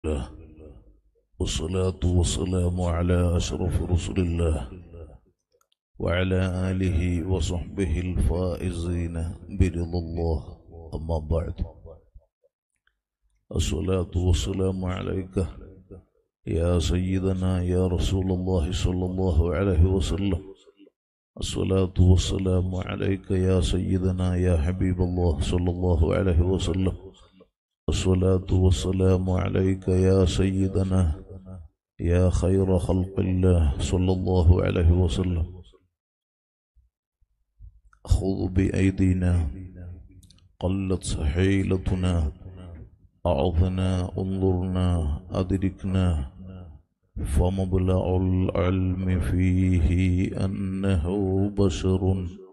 الله والصلاة والسلام على أشرف رسل الله وعلى آله وصحبه الفائزين برضا الله أما بعد الصلاة والسلام عليك يا سيدنا يا رسول الله صلى الله عليه وسلم الصلاة والسلام عليك يا سيدنا يا حبيب الله صلى الله عليه وسلم الصلاة والسلام عليك يا سيدنا يا خير خلق الله صلى الله عليه وسلم خذ بأيدينا قلت حيلتنا أعظنا انظرنا أدركنا فمبلغ العلم فيه أنه بشر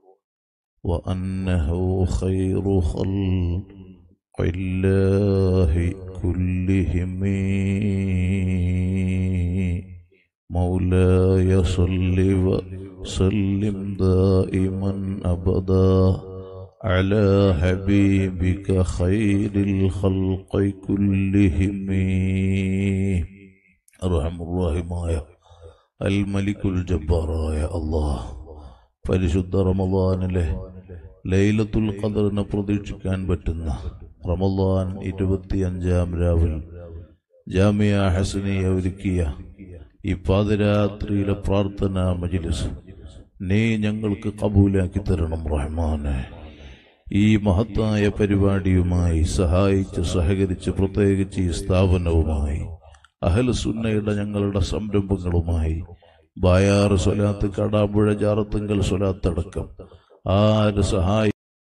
وأنه خير خلق الله كلهم مولاي صل وسلم دائما أبدا على حبيبك خير الخلق كلهم أرحم الراحماയ അൽ മലിക്കുൽ ജബ്ബാറായ അള്ളാഹ് പരിശുദ്ധ റമദാനിലെ ലൈലത്തുൽ ഖദറിനെ പ്രതീക്ഷിക്കാൻ പറ്റുന്ന റമദാൻ ഇരുപത്തിയഞ്ചാം രാവിൽ ജാമിയ ഹസനിയ ഒരുക്കിയ ഈ പാതിരാത്രിയിലെ പ്രാർത്ഥനാ മജിലിസ് നീ ഞങ്ങൾക്ക് കബൂലാക്കി തരണം റഹ്മാനെ ഈ മഹത്തായ പരിപാടിയുമായി സഹായിച്ച് സഹകരിച്ച് പ്രത്യേകിച്ച് ഈ സ്ഥാപനവുമായി അഹൽ സുന്നയുടെ ഞങ്ങളുടെ സംരംഭങ്ങളുമായി ബായാറ് സ്വലാത്ത് കടാമ്പുഴ ജാറത്തുങ്കൽ സ്വലാത്തടക്കം ആര് സഹായി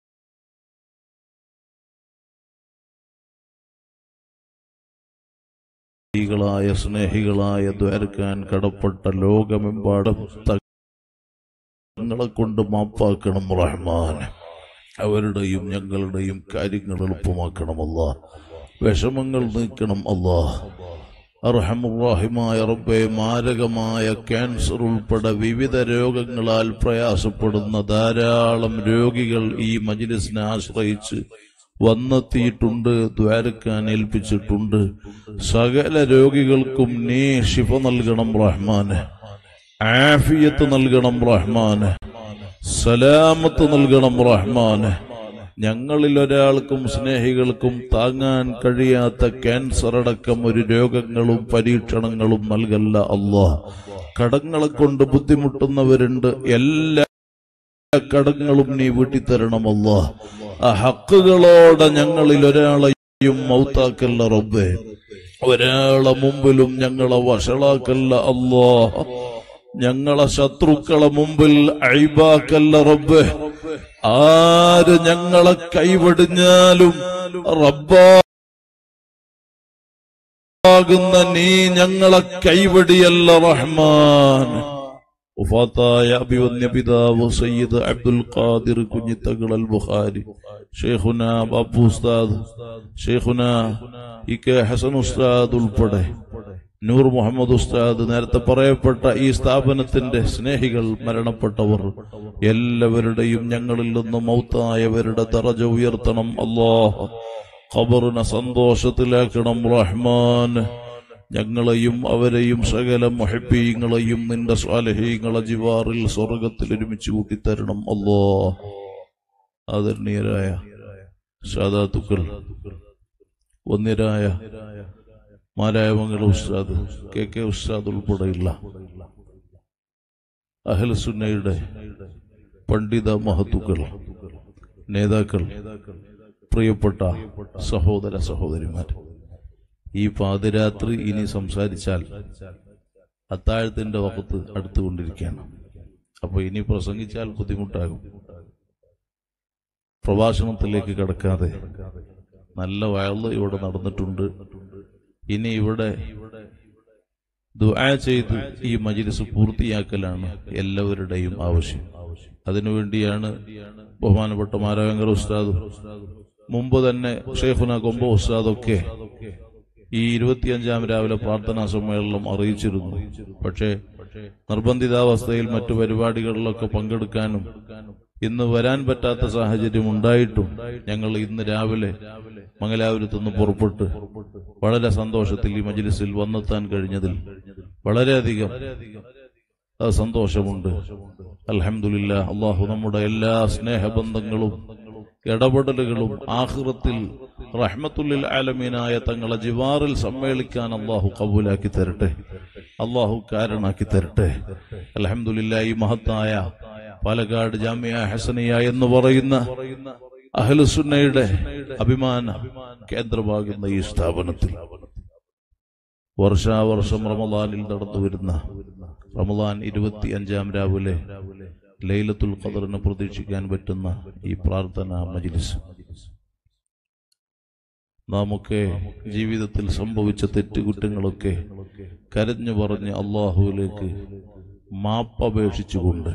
ായ സ്നേഹികളായ ദ്വാരക്കാൻ കടപ്പെട്ട ലോകമെമ്പാടും തങ്ങളെ കൊണ്ട് മാപ്പാക്കണം റഹ്മാൻ അവരുടെയും ഞങ്ങളുടെയും കാര്യങ്ങൾ എളുപ്പമാക്കണം അല്ലാ വിഷമങ്ങൾ നീക്കണം അല്ലാ അർഹമുറാഹിമായ റബ്ബെ മാരകമായ ക്യാൻസർ ഉൾപ്പെടെ വിവിധ രോഗങ്ങളാൽ പ്രയാസപ്പെടുന്ന ധാരാളം രോഗികൾ ഈ മജിലിസിനെ ആശ്രയിച്ച് വന്നെത്തിയിട്ടുണ്ട് ദ്വാരക്കാൻ ഏൽപ്പിച്ചിട്ടുണ്ട് സകല രോഗികൾക്കും നീ ശിഫ നൽകണം റഹ്മാന് ആഫിയത്ത് നൽകണം റഹ്മാന് സലാമത്ത് നൽകണം റഹ്മാന് ഞങ്ങളിൽ ഒരാൾക്കും സ്നേഹികൾക്കും താങ്ങാൻ കഴിയാത്ത ക്യാൻസർ അടക്കം ഒരു രോഗങ്ങളും പരീക്ഷണങ്ങളും നൽകല്ല അള്ളാഹ് കടങ്ങളെ കൊണ്ട് ബുദ്ധിമുട്ടുന്നവരുണ്ട് എല്ലാ കടങ്ങളും നീ വീട്ടിത്തരണമല്ല ആ ഹക്കുകളോടെ ഞങ്ങളിൽ ഒരാളെയും മൗത്താക്കല്ല റബ്ബേ ഒരാളെ മുമ്പിലും ഞങ്ങളെ വഷളാക്കല്ല അല്ലോ ഞങ്ങളെ ശത്രുക്കളെ മുമ്പിൽ അഴിബാക്കല്ല റബ്ബേ ആര് ഞങ്ങളെ കൈവടിഞ്ഞാലും റബ്ബാകുന്ന നീ ഞങ്ങളെ കൈവടിയല്ല റഹ്മാൻ ഉഫാത്തായ അഭിവന്യ പിതാവ് സയ്യിദ് അബ്ദുൽ ഖാദിർ കുഞ്ഞിത്തകൾ അൽ ബുഖാരി ഷെയ്ഖുന ബാപ്പു ഉസ്താദ് ഷെയ്ഖുന ഇ കെ ഹസൻ ഉസ്താദ് ഉൾപ്പെടെ നൂർ മുഹമ്മദ് ഉസ്താദ് നേരത്തെ പറയപ്പെട്ട ഈ സ്ഥാപനത്തിന്റെ സ്നേഹികൾ മരണപ്പെട്ടവർ എല്ലാവരുടെയും ഞങ്ങളിൽ നിന്ന് മൗത്തായവരുടെ തറജ ഉയർത്തണം അള്ളാഹ് ഖബറിനെ സന്തോഷത്തിലാക്കണം റഹ്മാൻ ഞങ്ങളെയും അവരെയും സകല മൊഹബീങ്ങളെയും നിന്റെ സ്വാലഹീങ്ങളെ ജിവാറിൽ സ്വർഗത്തിൽ ഒരുമിച്ച് കൂട്ടിത്തരണം അല്ലോ ആദരണീയരായ സാദാത്തുക്കൾ ഒന്നിരായ മാരായമംഗല ഉസ്താദ് കെ കെ ഉസ്താദ് ഉൾപ്പെടെയുള്ള അഹൽസുന്നയുടെ പണ്ഡിത മഹത്തുക്കൾ നേതാക്കൾ പ്രിയപ്പെട്ട സഹോദര സഹോദരിമാർ ഈ പാതിരാത്രി ഇനി സംസാരിച്ചാൽ അത്താഴത്തിന്റെ വകത്ത് അടുത്തുകൊണ്ടിരിക്കുകയാണ് അപ്പൊ ഇനി പ്രസംഗിച്ചാൽ ബുദ്ധിമുട്ടാകും പ്രഭാഷണത്തിലേക്ക് കടക്കാതെ നല്ല വയല് ഇവിടെ നടന്നിട്ടുണ്ട് ഇനി ഇവിടെ ദുആ ചെയ്ത് ഈ മജിലിസ് പൂർത്തിയാക്കലാണ് എല്ലാവരുടെയും ആവശ്യം അതിനുവേണ്ടിയാണ് ബഹുമാനപ്പെട്ട മാരാവങ്കർ ഉസ്താദ് മുമ്പ് തന്നെ ഷെയ്ഖുന കൊമ്പ ഉസ്താദൊക്കെ ഈ ഇരുപത്തിയഞ്ചാം രാവിലെ പ്രാർത്ഥനാ സമ്മേളനം അറിയിച്ചിരുന്നു പക്ഷേ നിർബന്ധിതാവസ്ഥയിൽ മറ്റു പരിപാടികളിലൊക്കെ പങ്കെടുക്കാനും ഇന്ന് വരാൻ പറ്റാത്ത സാഹചര്യം ഉണ്ടായിട്ടും ഞങ്ങൾ ഇന്ന് രാവിലെ മംഗലാപുരത്ത് നിന്ന് പുറപ്പെട്ട് വളരെ സന്തോഷത്തിൽ ഈ മജ്ലിസിൽ വന്നെത്താൻ കഴിഞ്ഞതിൽ വളരെയധികം ആ, സന്തോഷമുണ്ട് അൽഹംദുലില്ലാ അള്ളാഹു നമ്മുടെ എല്ലാ സ്നേഹബന്ധങ്ങളും ഇടപെടലുകളും ആഹ്റത്തിൽ റഹ്മത്തുല്ലിൽ ആലമീനായ തങ്ങളെ ജിവാറിൽ സമ്മേളിക്കാൻ അള്ളാഹു കബൂലാക്കി തരട്ടെ അള്ളാഹു കാരണാക്കി തരട്ടെ അൽഹംദുലില്ലാ ഈ മഹത്തായ പാലക്കാട് ജാമിയ ഹസനിയ എന്ന് പറയുന്ന അഹ്ലുസുന്നയുടെ അഭിമാന കേന്ദ്രമാകുന്ന ഈ സ്ഥാപനത്തിൽ വർഷാവർഷം റമദാനിൽ നടന്നു വരുന്ന റമദാൻ ഇരുപത്തി അഞ്ചാം രാവിലെ ലൈലത്തുൽ ഖദറിനെ പ്രതീക്ഷിക്കാൻ പറ്റുന്ന ഈ പ്രാർത്ഥന മജ്ലിസ് നാമൊക്കെ ജീവിതത്തിൽ സംഭവിച്ച തെറ്റുകുറ്റങ്ങളൊക്കെ കരഞ്ഞു പറഞ്ഞ് അള്ളാഹുവിലേക്ക് മാപ്പപേക്ഷിച്ചുകൊണ്ട്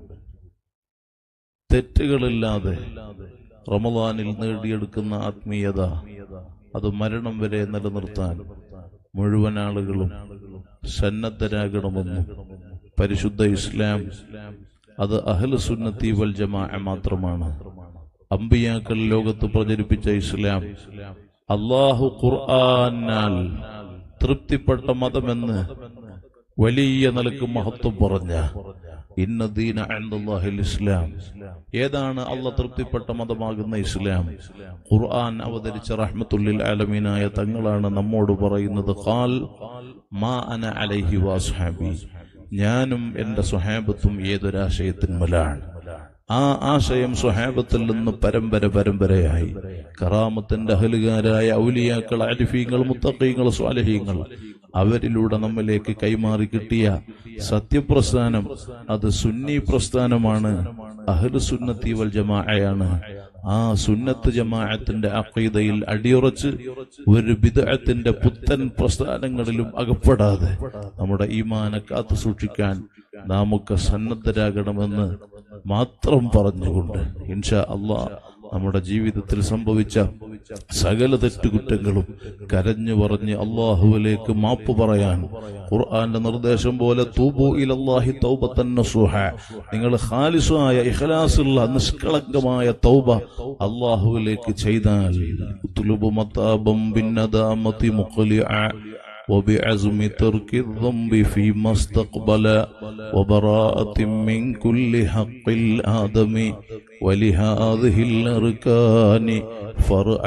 തെറ്റുകളില്ലാതെ റമദാനിൽ നേടിയെടുക്കുന്ന ആത്മീയത അത് മരണം വരെ നിലനിർത്താൻ മുഴുവൻ ആളുകളും സന്നദ്ധരാകണമെന്നും പരിശുദ്ധ ഇസ്ലാം അത് അഹ്ല സുന്നത്തി വൽ ജമാ മാത്രമാണ് അമ്പിയാക്കൾ ലോകത്ത് പ്രചരിപ്പിച്ച ഇസ്ലാം അള്ളാഹു ഖുർആനാൽ തൃപ്തിപ്പെട്ട മതമെന്ന് വലിയ നിലക്ക് മഹത്വം പറഞ്ഞ ഇന്ന ദീന അൻദല്ലാഹിൽ ഇസ്ലാം ഏതാണ് അള്ള തൃപ്തിപ്പെട്ട മതമാകുന്ന ഇസ്ലാം ഖുർആൻ അവതരിച്ച റഹ്മത്തുല്ലിൽ ആലമീനായ തങ്ങളാണ് നമ്മോട് പറയുന്നത് ഖാൽ മാ അന അലൈഹി വാസ്ഹാബി ഞാനും എന്റെ സ്വഹാബത്തും ഏതൊരാശയത്തിന്മലാണ് ആ ആശയം സ്വഹാബത്തിൽ നിന്ന് പരമ്പര പരമ്പരയായി കറാമത്തിന്റെ അഹലുകാരായ ഔലിയാക്കൾ അരിഫീങ്ങൾ മുത്തക്കീങ്ങൾ സ്വാലഹീങ്ങൾ അവരിലൂടെ നമ്മിലേക്ക് കൈമാറി കിട്ടിയ സത്യപ്രസ്ഥാനം അത് സുന്നി പ്രസ്ഥാനമാണ് അഹ്ലു സുന്നത്തി വൽ ജമാഅയാണ് ആ സുന്നത്ത് ജമാഅത്തിന്റെ അഖീദയിൽ അടിയുറച്ച് ഒരു ബിദഅത്തിന്റെ പുത്തൻ പ്രസ്ഥാനങ്ങളിലും അകപ്പെടാതെ നമ്മുടെ ഈമാനെ കാത്തു സൂക്ഷിക്കാൻ നാമൊക്കെ സന്നദ്ധരാകണമെന്ന് മാത്രം പറഞ്ഞുകൊണ്ട് ഇൻഷാ അള്ളാഹ് നമ്മുടെ ജീവിതത്തിൽ സംഭവിച്ച സകല തെറ്റുകുറ്റങ്ങളും കരഞ്ഞു പറഞ്ഞ് അള്ളാഹുവിലേക്ക് മാപ്പ് പറയാൻ ഖുർആന്റെ നിർദ്ദേശം പോലെ തൂബു ഇലല്ലാഹി തൗബത്തൻ നസുഹ നിങ്ങൾ ഖാലിസായ ഇഖ്ലാസുള്ള നിഷ്കളങ്കമായ തൗബ അള്ളാഹുവിലേക്ക് ചെയ്താൽ ഉത്ലുബു മതാബം ബിന്നദാമതി മുഖ്ലിഅ وبعزم ترك الذنب فيما استقبل وبراءة من كل حق الآدم ولهذه الأركان فرع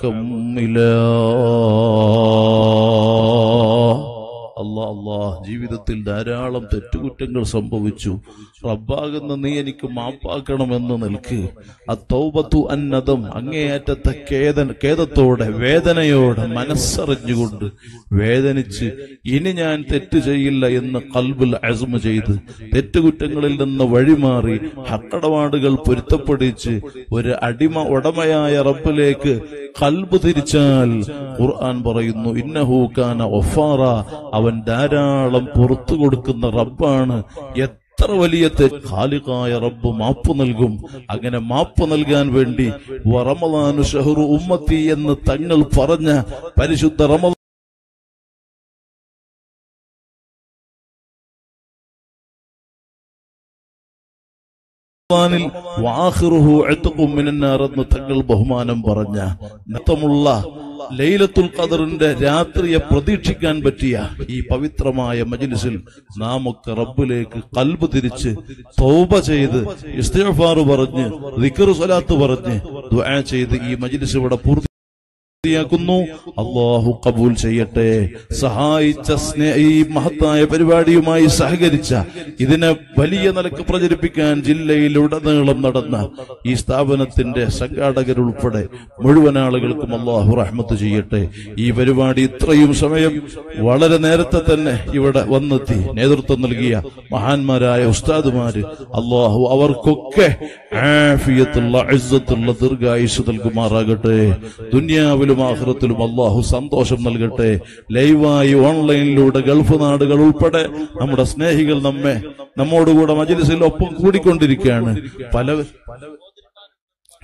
وكملا അല്ലാ അല്ലാ ജീവിതത്തിൽ ധാരാളം തെറ്റുകുറ്റങ്ങൾ സംഭവിച്ചു റബ്ബാകുന്ന നീ എനിക്ക് മാപ്പാക്കണമെന്ന് നിൽക്ക് അത്തൗബത്തു അന്നതം അങ്ങേയറ്റത്തെ ഖേദ ഖേദത്തോടെ വേദനയോടെ മനസ്സറിഞ്ഞുകൊണ്ട് വേദനിച്ച് ഇനി ഞാൻ തെറ്റ് ചെയ്യില്ല എന്ന് കൽബുൽ അസുമ ചെയ്ത് തെറ്റുകുറ്റങ്ങളിൽ നിന്ന് വഴിമാറി ഹക്കടപാടുകൾ പൊരുത്തപ്പെടിച്ച് ഒരു അടിമ ഉടമയായ റബ്ബിലേക്ക് കൽബ് തിരിച്ചാൽ ഖുർആൻ പറയുന്നു ഇന്നഹൂക്കാന ഒഫാറ അവൻ ധാരാളം പുറത്തു കൊടുക്കുന്ന റബ്ബാണ് എത്ര വലിയ തെ- ഖാലിഖായ റബ്ബ് മാപ്പ് നൽകും അങ്ങനെ മാപ്പ് നൽകാൻ വേണ്ടി റമദാനു ഷഹറു ഉമ്മത്തി എന്ന് തങ്ങൾ പറഞ്ഞ പരിശുദ്ധ റമദാൻ ഖുർആനിൽ വാഹിറുഹു അത്ഖും മിനന്നാർ എന്ന് തങ്ങൾ ബഹുമാനം പറഞ്ഞ നത്തമുള്ള ലൈലത്തുൽ ഖദറിന്റെ രാത്രിയെ പ്രതീക്ഷിക്കാൻ പറ്റിയ ഈ പവിത്രമായ മജ്ലിസിൽ നാം ഒക്കെ റബ്ബിലേക്ക് കൽബ് തിരിച്ച് തൗബ ചെയ്ത് ഇസ്തിഗ്ഫാർ പറഞ്ഞ് ദിക്ർ സ്വലാത്ത് പറഞ്ഞ് ദുആ ചെയ്ത് ഈ മജ്ലിസ് ഇവിടെ പൂർത്തി യാക്കുന്നു അള്ളാഹു കബൂൽ ചെയ്യട്ടെ സഹായിച്ച സ്നേ ഈ മഹത്തായ പരിപാടിയുമായി സഹകരിച്ച ഇതിനെ വലിയ നിലക്ക് പ്രചരിപ്പിക്കാൻ ജില്ലയിലുടനീളം നടന്ന ഈ സ്ഥാപനത്തിന്റെ സംഘാടകരുൾപ്പെടെ മുഴുവൻ ആളുകൾക്കും അള്ളാഹു റഹ്മത്ത് ചെയ്യട്ടെ ഈ പരിപാടി ഇത്രയും സമയം വളരെ നേരത്തെ തന്നെ ഇവിടെ വന്നെത്തി നേതൃത്വം നൽകിയ മഹാന്മാരായ ഉസ്താദുമാര് അള്ളാഹു അവർക്കൊക്കെ ആഫിയത്തുള്ള ഇസ്സത്തുള്ള ദീർഘായുസ് നൽകുമാറാകട്ടെ ദുനിയാവിലും ആഹ്റത്തിലും അള്ളാഹു സന്തോഷം നൽകട്ടെ ലൈവായി ഓൺലൈനിലൂടെ ഗൾഫ് നാടുകൾ ഉൾപ്പെടെ നമ്മുടെ സ്നേഹികൾ നമ്മെ നമ്മോടുകൂടെ മജിലിസിൽ ഒപ്പം കൂടിക്കൊണ്ടിരിക്കുകയാണ് പല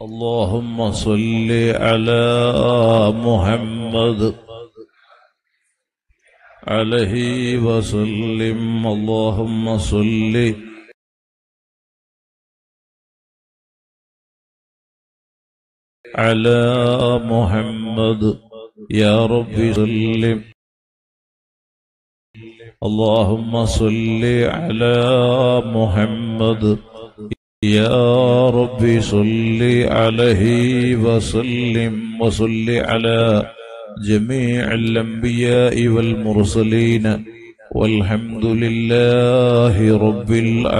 اللهم صل على محمد عليه وسلم اللهم صل على محمد يا رب سلم اللهم صل على محمد يا رب صل عليه وسلم وصل على جميع الأنبياء والمرسلين والحمد لله رب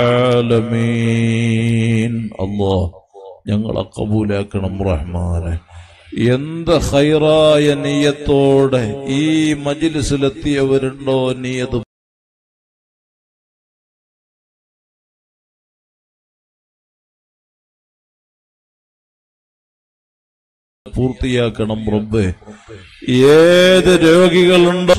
العالمين الله ഞങ്ങളെ കബൂലാക്കണം റഹ്മാനെ എന്ത് ഹൈറായ നീയത്തോടെ ഈ മജിലിസിലെത്തിയവരുണ്ടോ നീയത് പൂർത്തിയാക്കണം റബ്ബേ ഏത് രോഗികളുണ്ടോ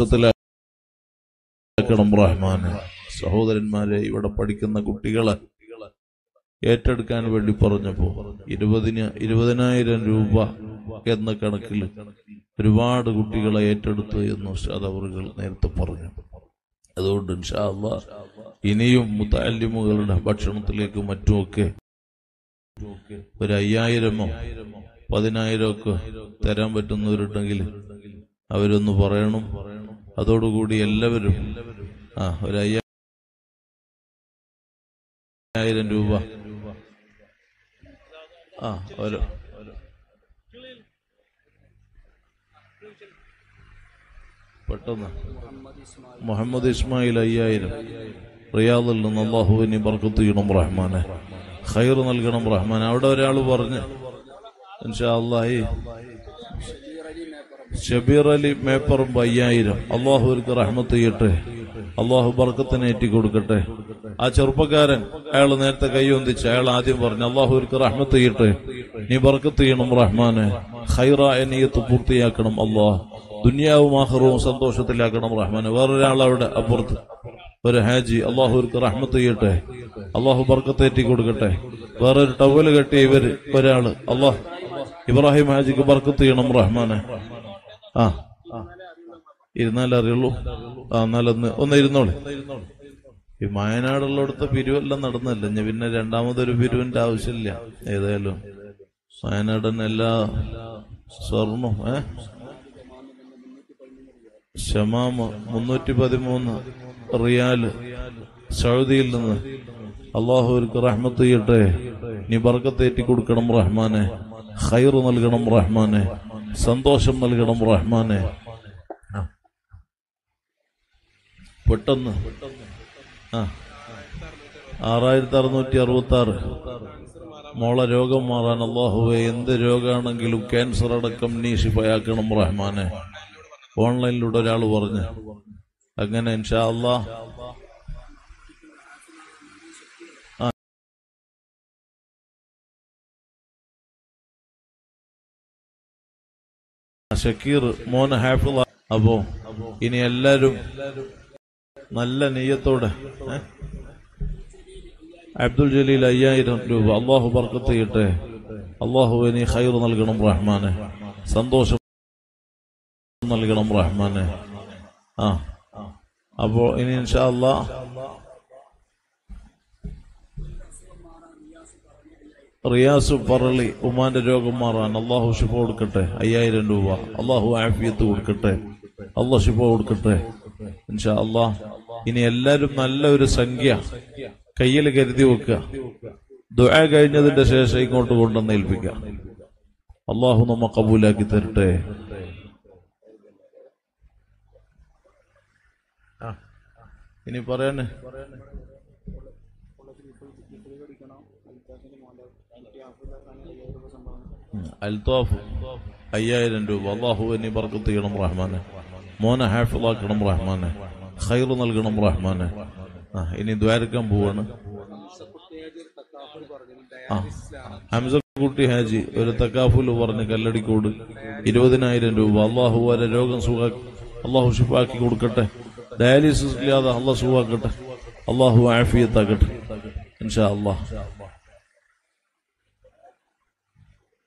ണം റഹ്മാനെ സഹോദരന്മാരെ ഇവിടെ പഠിക്കുന്ന കുട്ടികളെ ഏറ്റെടുക്കാൻ വേണ്ടി പറഞ്ഞപ്പോ ഇരുപതിന് ഇരുപതിനായിരം രൂപ എന്ന കണക്കിൽ ഒരുപാട് കുട്ടികളെ ഏറ്റെടുത്തു എന്ന് ഉസ്താദ് അവറുകൾ നേരത്തെ പറഞ്ഞു അതുകൊണ്ട് ഇൻഷാ അള്ളാ ഇനിയും മുത്താലിമുകളുടെ ഭക്ഷണത്തിലേക്കും മറ്റുമൊക്കെ ഒരു അയ്യായിരമോ പതിനായിരം ഒക്കെ തരാൻ പറ്റുന്നവരുണ്ടെങ്കിൽ അവരൊന്ന് പറയണം അതോടുകൂടി എല്ലാവരും ആ ഒരു അയ്യായിരം രൂപ ആ ഒരു പെട്ടെന്ന് മുഹമ്മദ് ഇസ്മായിൽ അയ്യായിരം റിയാദിൽ നിന്ന് അള്ളാഹുവിനെ ബർക്കത്ത് ചെയ്യണം റഹ്മാനെ ഖൈർ നൽകണം റഹ്മാൻ അവിടെ ഒരാൾ പറഞ്ഞു ഇൻഷാ അള്ളാഹി ഷബീർ അലി മേപ്പറും അയ്യായിരം അള്ളാഹു അവർക്ക് റഹ്മത്ത് ചെയ്യട്ടെ അള്ളാഹു ബർക്കത്തിന് ഏറ്റി കൊടുക്കട്ടെ ആ ചെറുപ്പക്കാരൻ അയാൾ നേരത്തെ കൈയൊന്നിച്ച് അയാൾ ആദ്യം പറഞ്ഞു അള്ളാഹു അവർക്ക് റഹ്മത്ത് ചെയ്യട്ടെ നീ ബർക്കത്ത് ചെയ്യണം റഹ്മാനെ ഖൈറ നീയത്ത് പൂർത്തിയാക്കണം അള്ളാഹ് ദുനിയാവും ആഹ്റവും സന്തോഷത്തിലാക്കണം റഹ്മാനെ വേറൊരാൾ അവിടെ അപ്പുറത്ത് ഒരു ഹാജി അള്ളാഹു അവർക്ക് റഹ്മത്ത് ചെയ്യട്ടെ അള്ളാഹു ബർക്കത്തേറ്റി കൊടുക്കട്ടെ വേറൊരു ടവല് കെട്ടിയ ഇവര് ഒരാള് അള്ളാഹ് ഇബ്രാഹിം ഹാജിക്ക് ബർക്കത്ത് ചെയ്യണം റഹ്മാനെ ആ ഇരുന്നാലേ അറിയുള്ളൂ ആ എന്നാലൊന്ന് ഒന്ന് ഇരുന്നോളെ ഈ വയനാടുള്ളിടത്ത് പിരിവെല്ലാം നടന്നല്ല ഇനി പിന്നെ രണ്ടാമതൊരു പിരിവിന്റെ ആവശ്യമില്ല ഏതായാലും വയനാടൻ എല്ലാ സ്വർണം ഏ ഷമാമ് മുന്നൂറ്റി പതിമൂന്ന് റിയാല് സൗദിയിൽ നിന്ന് അള്ളാഹുവിற்கு റഹ്മത്ത് ചെയ്യട്ടെ നീ ബർക്കത്തേറ്റി കൊടുക്കണം റഹ്മാനെ ഖൈർ നൽകണം റഹ്മാനെ സന്തോഷം നൽകണം റഹ്മാനെ പെട്ടെന്ന് ആ ആറായിരത്തി അറുന്നൂറ്റി അറുപത്തി ആറ് മോളെ രോഗം മാറാൻ അള്ളാഹുവെ എന്ത് രോഗമാണെങ്കിലും ക്യാൻസർ അടക്കം നീ ശിഫയാക്കണം റഹ്മാനെ ഓൺലൈനിലൂടെ ഒരാൾ പറഞ്ഞു അങ്ങനെ ഇൻഷാ അള്ളാ ഷക്കീർ മോൻ ഹാഫിള അപ്പോ ഇനി എല്ലാരും നല്ല നെയ്യത്തോടെ ഏ? അബ്ദുൽ ജലീൽ അയ്യായിരം രൂപ അള്ളാഹു ബർക്കത്ത് ചെയ്യട്ടെ അള്ളാഹു ഇനി ഖൈർ നൽകണം റഹ്മാനെ സന്തോഷം നൽകണം റഹ്മാനെ ആ അപ്പോ ഇനി ഇൻഷാ അള്ളാ റിയാസ് പറളി ഉമാന്റെ രോഗം മാറാൻ അള്ളാഹു ഷിഫ കൊടുക്കട്ടെ അയ്യായിരം രൂപ അള്ളാഹു ആഫിയത്ത് കൊടുക്കട്ടെ അള്ളാഹു ഷിഫ കൊടുക്കട്ടെ ഇൻഷാ അള്ളാഹ് ഇനി എല്ലാരും നല്ല ഒരു സംഖ്യ കയ്യിൽ കരുതി വെക്കുക ദുആ കഴിഞ്ഞതിന്റെ ശേഷം ഇങ്ങോട്ട് കൊണ്ടുവന്ന് ഏൽപ്പിക്കാം അള്ളാഹു നമ്മ കബൂലാക്കി തരട്ടെ ആ, ഇനി പറയാനേ ഉം, അൽത്താഫ് അയ്യായിരം രൂപ അള്ളാഹു എന്നെ ബർക്കത്ത് ചെയ്യണം റഹ്മാനെ മോനെ ഹാഫിളാക്കണം റഹ്മാനെ ഖൈർ നൽകണം റഹ്മാനെ ആ ഇനി ദ്വാരക്കാൻ പോവാണ് ആ ഹംസക്കുട്ടി ഹാജി ഒരു തക്കാഫുല് പറഞ്ഞ് കല്ലടിക്കോട് ഇരുപതിനായിരം രൂപ അള്ളാഹു വരെ രോഗം സുഖ അള്ളാഹു ഷിഫാക്കി കൊടുക്കട്ടെ ഡയാലിസിസ് ഇല്ലാതെ അള്ളാഹ് സുഖാക്കട്ടെ അള്ളാഹു ആഫിയത്താക്കട്ടെ ഇൻഷാ അള്ളാഹ്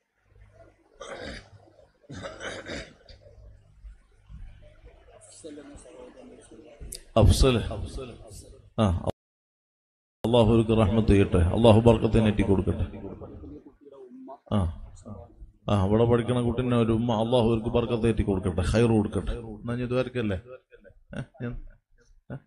അഫ്സൽ ആ അള്ളാഹു അവർക്ക് റഹ്മത്ത് ചെയ്യട്ടെ അള്ളാഹു ബർക്കത്തിന് എറ്റി കൊടുക്കട്ടെ ആ ആ ഇവിടെ പഠിക്കണ കുട്ടീനെ ഒരു ഉമ്മ അള്ളാഹു അവർക്ക് ബർക്കത്ത് എറ്റി കൊടുക്കട്ടെ ഹൈർ കൊടുക്കട്ടെ എന്നാ ഞാൻ ഇതുവരെക്കല്ലേ ഏ? ഞാൻ- ഏ?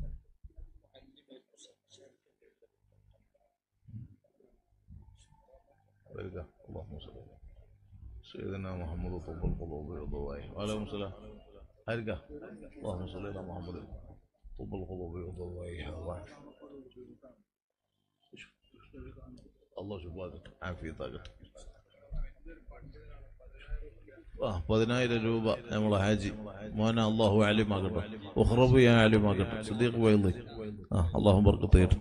വരിക. അല്ലാഹുമ്മ സ്വല്ലി അലാ سيدنا محمد طب القلوب والضوائي وعليكم السلام هرجع اللهم صل على محمد طب القلوب والضوائي الله شفاك عافيتك ആ പതിനായിരം രൂപ നമ്മളെ ഹാജി മോന അള്ളാഹു ആലിമാകട്ടെ ഉഹ്റബ് ഞാൻ ആലിമാകട്ടെ സിദ്ദീഖ് വൈദ്യ ആ അള്ളാഹു ബർക്കത്ത് ചെയ്യട്ടെ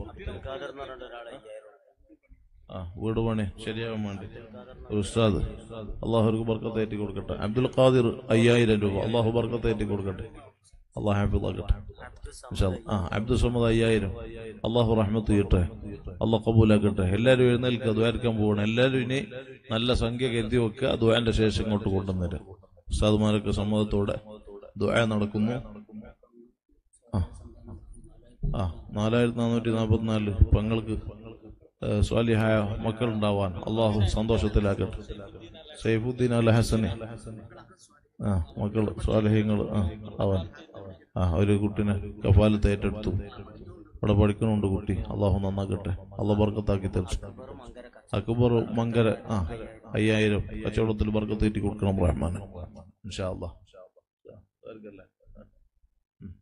ആ വീട് പണി ശരിയാകാൻ വേണ്ടി ഒരു ഉസ്താദ് അള്ളാഹുർക്ക് ബർക്കത്ത് ഏറ്റി കൊടുക്കട്ടെ അബ്ദുൽ ഖാദിർ അയ്യായിരം രൂപ അള്ളാഹു ബർക്കത്ത് ഏറ്റി കൊടുക്കട്ടെ അള്ളാഹു ഹാഫിദാക്കട്ടെ ഇൻഷാ അല്ലാ. ആ അബ്ദുൽ സമദ് അയ്യായിരം അള്ളാഹു റഹ്മത്ത് ചെയ്യട്ടെ അള്ളാഹ് കബൂലാക്കട്ടെ എല്ലാവരും എഴുന്നേൽക്കുക ദ്വാരക്കാൻ പോകണം എല്ലാവരും ഇനി നല്ല സംഖ്യ കരുതി വെക്കുക ദ്വാന്റെ ശേഷം ഇങ്ങോട്ട് കൊണ്ടുവന്നിട്ട് ഉസ്താദുമാരൊക്കെ സമ്മതത്തോടെ ദ്വായ നടക്കുന്നു ആ ആ നാലായിരത്തി നാനൂറ്റി നാൽപ്പത്തിനാല് പെങ്ങൾക്ക് ഏഹ്, സ്വാലിഹായ മക്കളുണ്ടാവാൻ അള്ളാഹു സന്തോഷത്തിലാക്കട്ടെ സൈഫുദ്ദീൻ അൽ ഹസനെ ആ മക്കൾ സ്വാലിഹ്യങ്ങൾ ആ ആവാൻ ആ ഒരു കുട്ടിനെ കഫാലത്ത് ഏറ്റെടുത്തു ഇവിടെ പഠിക്കണുണ്ട് കുട്ടി അള്ളാഹു നന്നാക്കട്ടെ അള്ളാഹ് ബർക്കത്താക്കി തരും അക്ബർ മങ്കര ആ അയ്യായിരം കച്ചവടത്തിൽ ബർക്കത്ത് ഏറ്റി കൊടുക്കണം റഹ്മാൻ ഇൻഷാ അള്ളാഹ് ആർക്കല്ലേ? ഉം.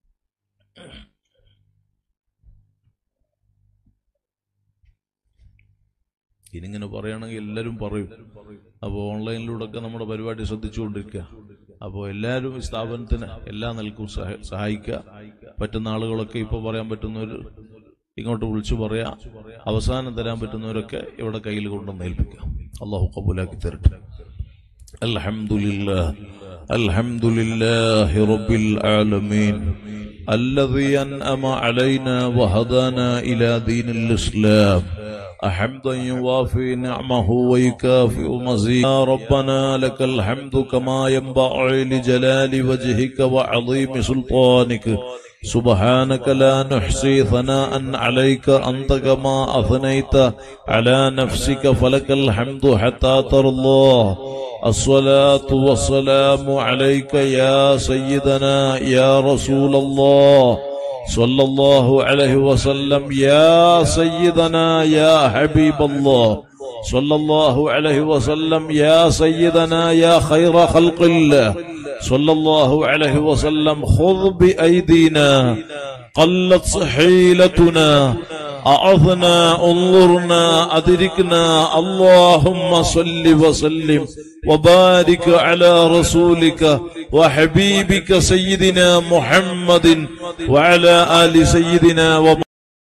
ഇനിങ്ങനെ പറയുകയാണെങ്കിൽ എല്ലാവരും പറയും അപ്പോൾ ഓൺലൈനിലൂടെ ഒക്കെ നമ്മുടെ പരിപാടി ശ്രദ്ധിച്ചുകൊണ്ടിരിക്കുക അപ്പോൾ എല്ലാവരും ഈ സ്ഥാപനത്തിന് എല്ലാ നിലക്കും സഹ- സഹായിക്കുക പറ്റുന്ന ആളുകളൊക്കെ ഇപ്പോൾ പറയാൻ പറ്റുന്നവർ ഇങ്ങോട്ട് വിളിച്ചു പറയാ അവസാനം തരാൻ പറ്റുന്നവരൊക്കെ ഇവിടെ കയ്യിൽ കൊണ്ടുവന്ന് ഏൽപ്പിക്കുക അള്ളാഹു കബൂലാക്കി തരട്ടെ الحمد لله الحمد لله رب العالمين الذي أنأم علينا وهدانا إلى دين الإسلام حمدا يوافي نعمه ويكافئ مزيد يا ربنا لك الحمد كما ينبغي لجلال وجهك وعظيم سلطانك سبحانك لا نحصي ثناء عليك أنت كما أثنيت على نفسك فلك الحمد حتى ترضى الصلاة والسلام عليك يا سيدنا يا رسول الله صلى الله عليه وسلم يا سيدنا يا حبيب الله صلى الله عليه وسلم يا سيدنا يا خير خلق الله صلى الله عليه وسلم خذ بأيدينا قلت حيلتنا أعظنا انظرنا أدركنا اللهم صل وسلم وبارك على رسولك وحبيبك سيدنا محمد وعلى آل سيدنا وم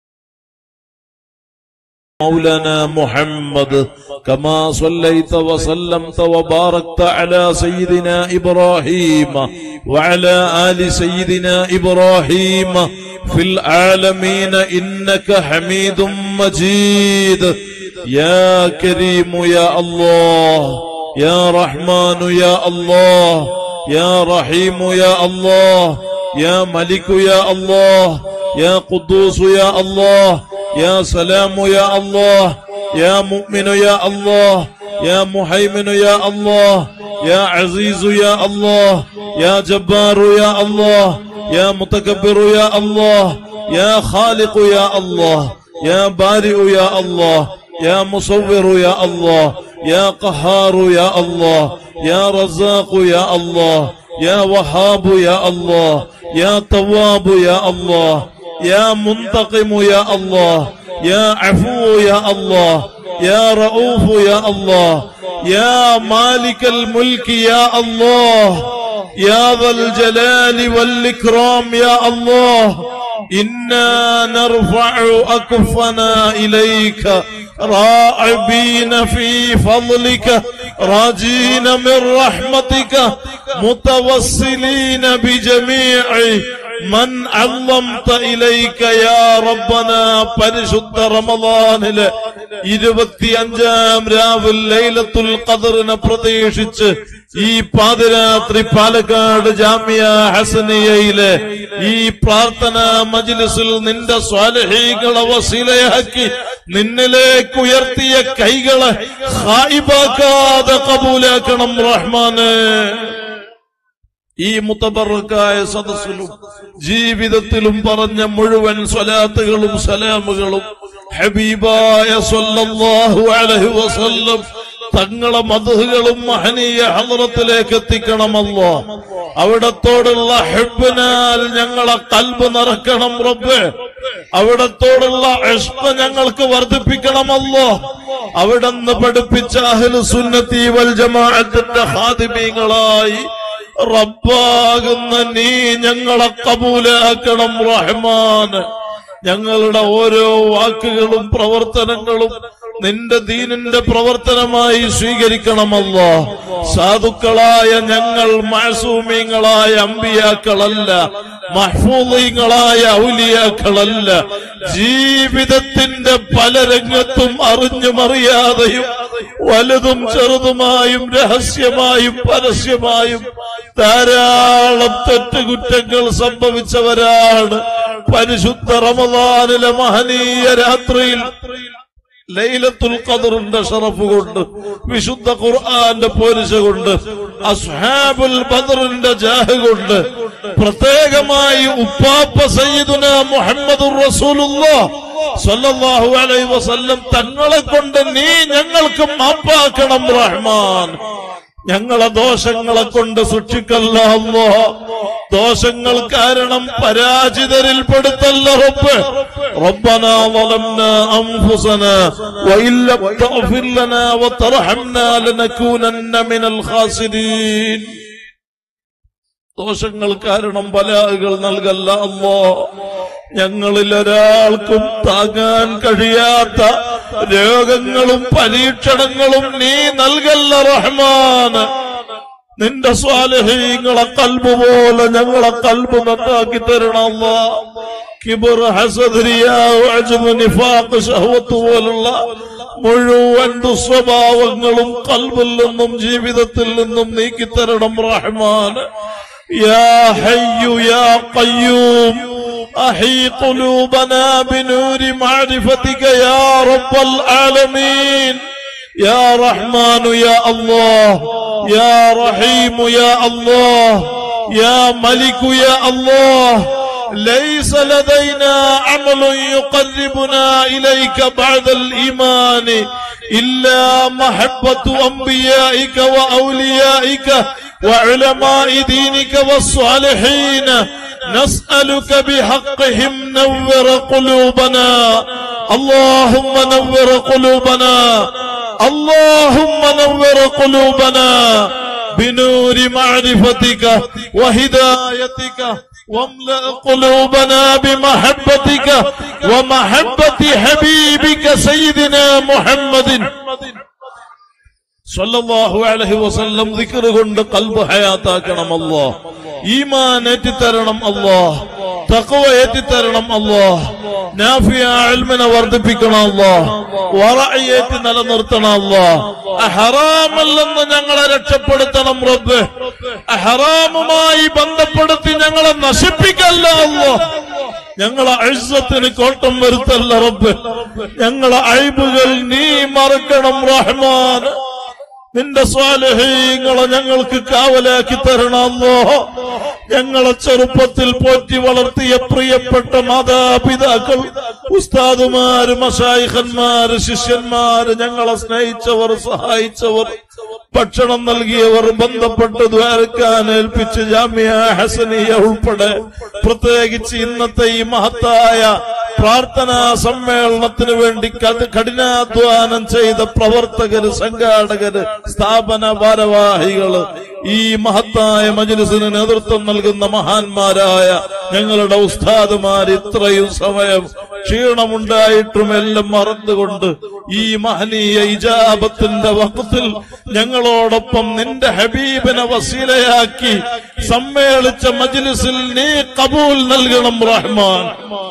مولانا محمد كما صليت وسلمت وباركت على سيدنا إبراهيم وعلى آل سيدنا إبراهيم في العالمين إنك حميد مجيد يا كريم يا الله يا رحمن يا الله يا رحيم يا الله يا ملك يا الله يا قدوس يا الله يا سلام يا الله يا مؤمن يا الله يا محيمن يا الله يا عزيز يا الله يا جبار يا الله يا متكبر يا الله يا خالق يا الله يا بارئ يا الله يا مصور يا الله يا قهار يا الله يا رزاق يا الله يا وهاب يا الله يا تواب يا الله يا منتقم يا الله يا عفو يا الله يا رؤوف يا الله يا مالك الملك يا الله يا ذا الجلال والإكرام يا الله إنا نرفع أكفنا إليك راعبين في فضلك راجين من رحمتك متوسلين بجميع മൻ അള്ളംത ഇലൈക യാ റബ്ബന പരിശുദ്ധ റമദാനിലെ ഇരുപത്തിയഞ്ചാം രാവിൽ ലൈലത്തുൽ ഖദറിനെ പ്രതീക്ഷിച്ച് ഈ പാതിരാത്രി പാലക്കാട് ജാമിയ ഹസനിയയിലെ ഈ പ്രാർത്ഥനാ മജ്ലിസിൽ നിന്റെ സ്വാലഹീകളെ വസീലയാക്കി നിന്നിലേക്ക് ഉയർത്തിയ കൈകളെ ഹായിബാക്കാതെ കബൂലാക്കണം റഹ്മാന് ഈ മുത്തബറക്കായ സദസ്സിലും ജീവിതത്തിലും പറഞ്ഞ മുഴുവൻ സ്വലാത്തുകളും സലാമുകളും ഹബീബായ സല്ലല്ലാഹു അലൈഹി വസല്ലം തങ്ങളെ മധുകളും മഹനീയ ഹദ്റത്തിലേക്ക് എത്തിക്കണമല്ലോ അവിടത്തോടുള്ള ഹെബിനാൽ ഞങ്ങളെ കൽബ് നിറക്കണം റബ്ബ് അവിടത്തോടുള്ള ഇഷ്ക ഞങ്ങൾക്ക് വർദ്ധിപ്പിക്കണമല്ലോ അവിടെന്ന് പഠിപ്പിച്ച അഹ്ലു സുന്നത്തി വൽ ജമാഅത്തിന്റെ ഹാദിമീങ്ങളായി റബ്ബാകുന്ന നീ ഞങ്ങളെ കബൂലാക്കണം റഹ്മാൻ ഞങ്ങളുടെ ഓരോ വാക്കുകളും പ്രവർത്തനങ്ങളും നിന്റെ ദീനിന്റെ പ്രവർത്തനമായി സ്വീകരിക്കണമല്ലോ സാധുക്കളായ ഞങ്ങൾ മാസൂമീങ്ങളായ അമ്പിയാക്കളല്ല മഹ്ഫൂദീങ്ങളായ ഔലിയാക്കളല്ല ജീവിതത്തിന്റെ പല രംഗത്തും അറിഞ്ഞും അറിയാതെയും വലുതും ചെറുതുമായും രഹസ്യമായും പരസ്യമായും ധാരാളം തെറ്റുകുറ്റങ്ങൾ സംഭവിച്ചവരാണ് പരിശുദ്ധ റമദാനിലെ മഹനീയ രാത്രിയിൽ ലൈലത്തുൽ ഖദറിന്റെ ഷറഫ് കൊണ്ട് വിശുദ്ധ ഖുർആന്റെ പോരിശ കൊണ്ട് അസ്ഹാബുൽ ബദറിന്റെ ജാഹ് കൊണ്ട് പ്രത്യേകമായി ഉപ്പാപ്പ സയ്യിദുന മുഹമ്മദുർ റസൂലുള്ളാഹ് സല്ലല്ലാഹു അലൈഹി വസല്ലം തങ്ങളെ കൊണ്ട് നീ ഞങ്ങൾക്ക് മാപ്പാക്കണം റഹ്മാൻ ഞങ്ങളെ ദോഷങ്ങളെ കൊണ്ട് സൂക്ഷിക്കല്ല അല്ലോ ദോഷങ്ങൾ കാരണം പരാജിതരിൽ പെടുത്തല്ല റബ്ബ് ربنا ظلمنا أنفسنا وإن لم تغفر لنا وترحمنا لنكونن من الخاسرين ദോഷങ്ങൾ കാരണം ബലാകൾ നൽകല്ല അല്ലോ ഞങ്ങളിൽ ഒരാൾക്കും താങ്ങാൻ കഴിയാത്ത രോഗങ്ങളും പരീക്ഷണങ്ങളും നീ നൽകല്ല റഹ്മാന് നിന്റെ സ്വാലഹീങ്ങളെ കൽബ് പോലെ ഞങ്ങളെ കൽബ് നന്നാക്കി തരണമല്ല കിബർ ഹസദരിയ അജ്മു നിഫാഖ് ഷഹവത്ത് പോലുള്ള മുഴുവൻ ദുസ്വഭാവങ്ങളും കൽബിൽ നിന്നും ജീവിതത്തിൽ നിന്നും നീക്കിത്തരണം റഹ്മാൻ يا حي يا قيوم أحي قلوبنا بنور معرفتك يا رب العالمين يا رحمن يا الله يا رحيم يا الله يا ملك يا الله ليس لدينا عمل يقربنا إليك بعد الإيمان إلا محبة أنبيائك وأوليائك وعلماء دينك والصالحين نسألك بحقهم نور قلوبنا اللهم نور قلوبنا اللهم نور قلوبنا بنور معرفتك وهدايتك واملأ قلوبنا بمحبتك ومحبة حبيبك سيدنا محمد സല്ലല്ലാഹു അലൈഹി വസല്ലം ദിക്ർ കൊണ്ട് കൽബ് ഹയാത്താക്കണം അല്ലാ ഈമാൻ ഏറ്റിത്തരണം അല്ലാ തഖ്വ ഏറ്റിത്തരണം അല്ലാ നാഫിയ ഇൽമിനെ വർദ്ധിപ്പിക്കണം അല്ലാ വറഅ് ഏറ്റി നിലനിർത്തണം അല്ലാ ഹറാമിൽ നിന്ന് ഞങ്ങളെ രക്ഷപ്പെടുത്തണം റബ്ബ് ഹറാമുമായി ബന്ധപ്പെടുത്തി ഞങ്ങളെ നശിപ്പിക്കല്ല അല്ലാ ഞങ്ങളെ അഴുസത്തിന് കോട്ടം വരുത്തല്ല റബ്ബ് ഞങ്ങളെ അഴിബുകൾ നീ മറക്കണം റഹ്മാൻ നിന്റെ സ്വാലഹീങ്ങളെ ഞങ്ങൾക്ക് കാവലാക്കി തരണമല്ലോ ഞങ്ങളെ ചെറുപ്പത്തിൽ പോറ്റി വളർത്തിയ പ്രിയപ്പെട്ട മാതാപിതാക്കൾ ഉസ്താദുമാര് മഷായിഖന്മാര് ശിഷ്യന്മാര് ഞങ്ങളെ സ്നേഹിച്ചവർ സഹായിച്ചവർ ഭക്ഷണം നൽകിയവർ ബന്ധപ്പെട്ട് ദ്വാരക്കാൻ ഏൽപ്പിച്ച് ജാമ്യ ഹസനിയ ഉൾപ്പെടെ പ്രത്യേകിച്ച് ഇന്നത്തെ ഈ മഹത്തായ പ്രാർത്ഥനാ സമ്മേളനത്തിന് വേണ്ടി കത് കഠിനാധ്വാനം ചെയ്ത പ്രവർത്തകര് സംഘാടകര് സ്ഥാപന ഭാരവാഹികള് ഈ മഹത്തായ മജ്ലിസിന് നേതൃത്വം നൽകുന്ന മഹാന്മാരായ ഞങ്ങളുടെ ഉസ്താദുമാർ ഇത്രയും സമയം ക്ഷീണമുണ്ടായിട്ടും എല്ലാം മറന്നുകൊണ്ട് ഈ മഹനീയ ഇജാബത്തിന്റെ വക്കത്തിൽ ഞങ്ങളോടൊപ്പം നിന്റെ ഹബീബിനെ വസീലയാക്കി സമ്മേളിച്ച മജ്ലിസിൽ നീ കബൂൽ നൽകണം റഹ്മാൻ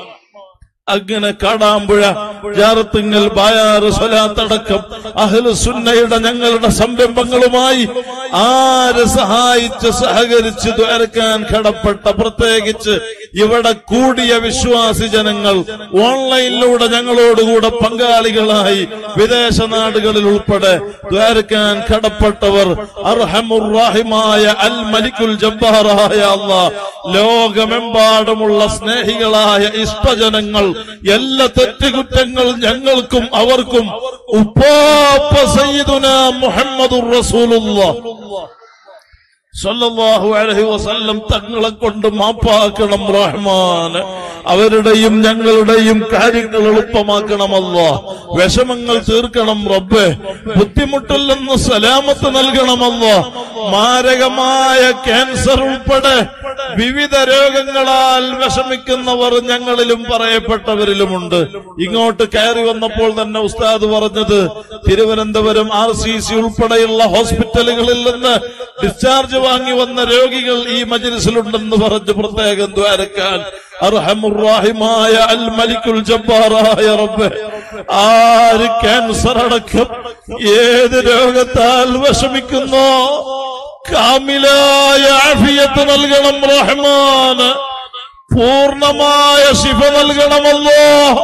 അങ്ങനെ കാടാമ്പുഴ ജാറത്തിങ്ങൽ ബായാറ് സ്വലാത്തടക്കം അഹ്ലു സുന്നയുടെ ഞങ്ങളുടെ സംരംഭങ്ങളുമായി ആര് സഹായിച്ച് സഹകരിച്ച് ദ്വാരക്കാൻ കടപ്പെട്ട പ്രത്യേകിച്ച് ഇവിടെ കൂടിയ വിശ്വാസി ജനങ്ങൾ ഓൺലൈനിലൂടെ ഞങ്ങളോടുകൂടെ പങ്കാളികളായി വിദേശ നാടുകളിൽ ഉൾപ്പെടെ ദ്വാരക്കാൻ കടപ്പെട്ടവർ അർഹമുറാഹിമായ അൽ മലിക്കുൽ ജബ്ബാറായ അള്ളാ ലോകമെമ്പാടുമുള്ള സ്നേഹികളായ ഇഷ്ടജനങ്ങൾ എല്ലാ തെറ്റുകുറ്റങ്ങൾ ഞങ്ങൾക്കും അവർക്കും ഉപ്പാപ്പ സയ്യിദുന മുഹമ്മദുർ റസൂലുള്ളാഹ് സല്ലല്ലാഹു അലൈഹി വസല്ലം തങ്ങളെ കൊണ്ട് മാപ്പാക്കണം റഹ്മാൻ അവരുടെയും ഞങ്ങളുടെയും കാര്യങ്ങൾ എളുപ്പമാക്കണമല്ലോ വിഷമങ്ങൾ തീർക്കണം റബ്ബെ ബുദ്ധിമുട്ടിൽ നിന്ന് സലാമത്ത് നൽകണമല്ലോ മാരകമായ ക്യാൻസർ ഉൾപ്പെടെ വിവിധ രോഗങ്ങളാൽ വിഷമിക്കുന്നവർ ഞങ്ങളിലും പറയപ്പെട്ടവരിലുമുണ്ട് ഇങ്ങോട്ട് കയറി വന്നപ്പോൾ തന്നെ ഉസ്താദ് പറഞ്ഞത് തിരുവനന്തപുരം ആർ സി സി ഉൾപ്പെടെയുള്ള ഹോസ്പിറ്റലുകളിൽ നിന്ന് ഡിസ്ചാർജ് വാങ്ങി വന്ന രോഗികൾ ഈ മജ്ലിസിലുണ്ടെന്ന് പറഞ്ഞ് പ്രത്യേകം ദ്വാരക്കാൻ അർഹമുറാഹിമായ അൽ മലിക്കുൽ ജബ്ബാറായ റബ്ബെ ആര് ക്യാൻസർ അടക്കം ഏത് രോഗത്താൽ വിഷമിക്കുന്നോ കാമിലായ ആഫിയത്ത് നൽകണം റഹ്മാന് പൂർണമായ ശിഫ നൽകണമല്ലോ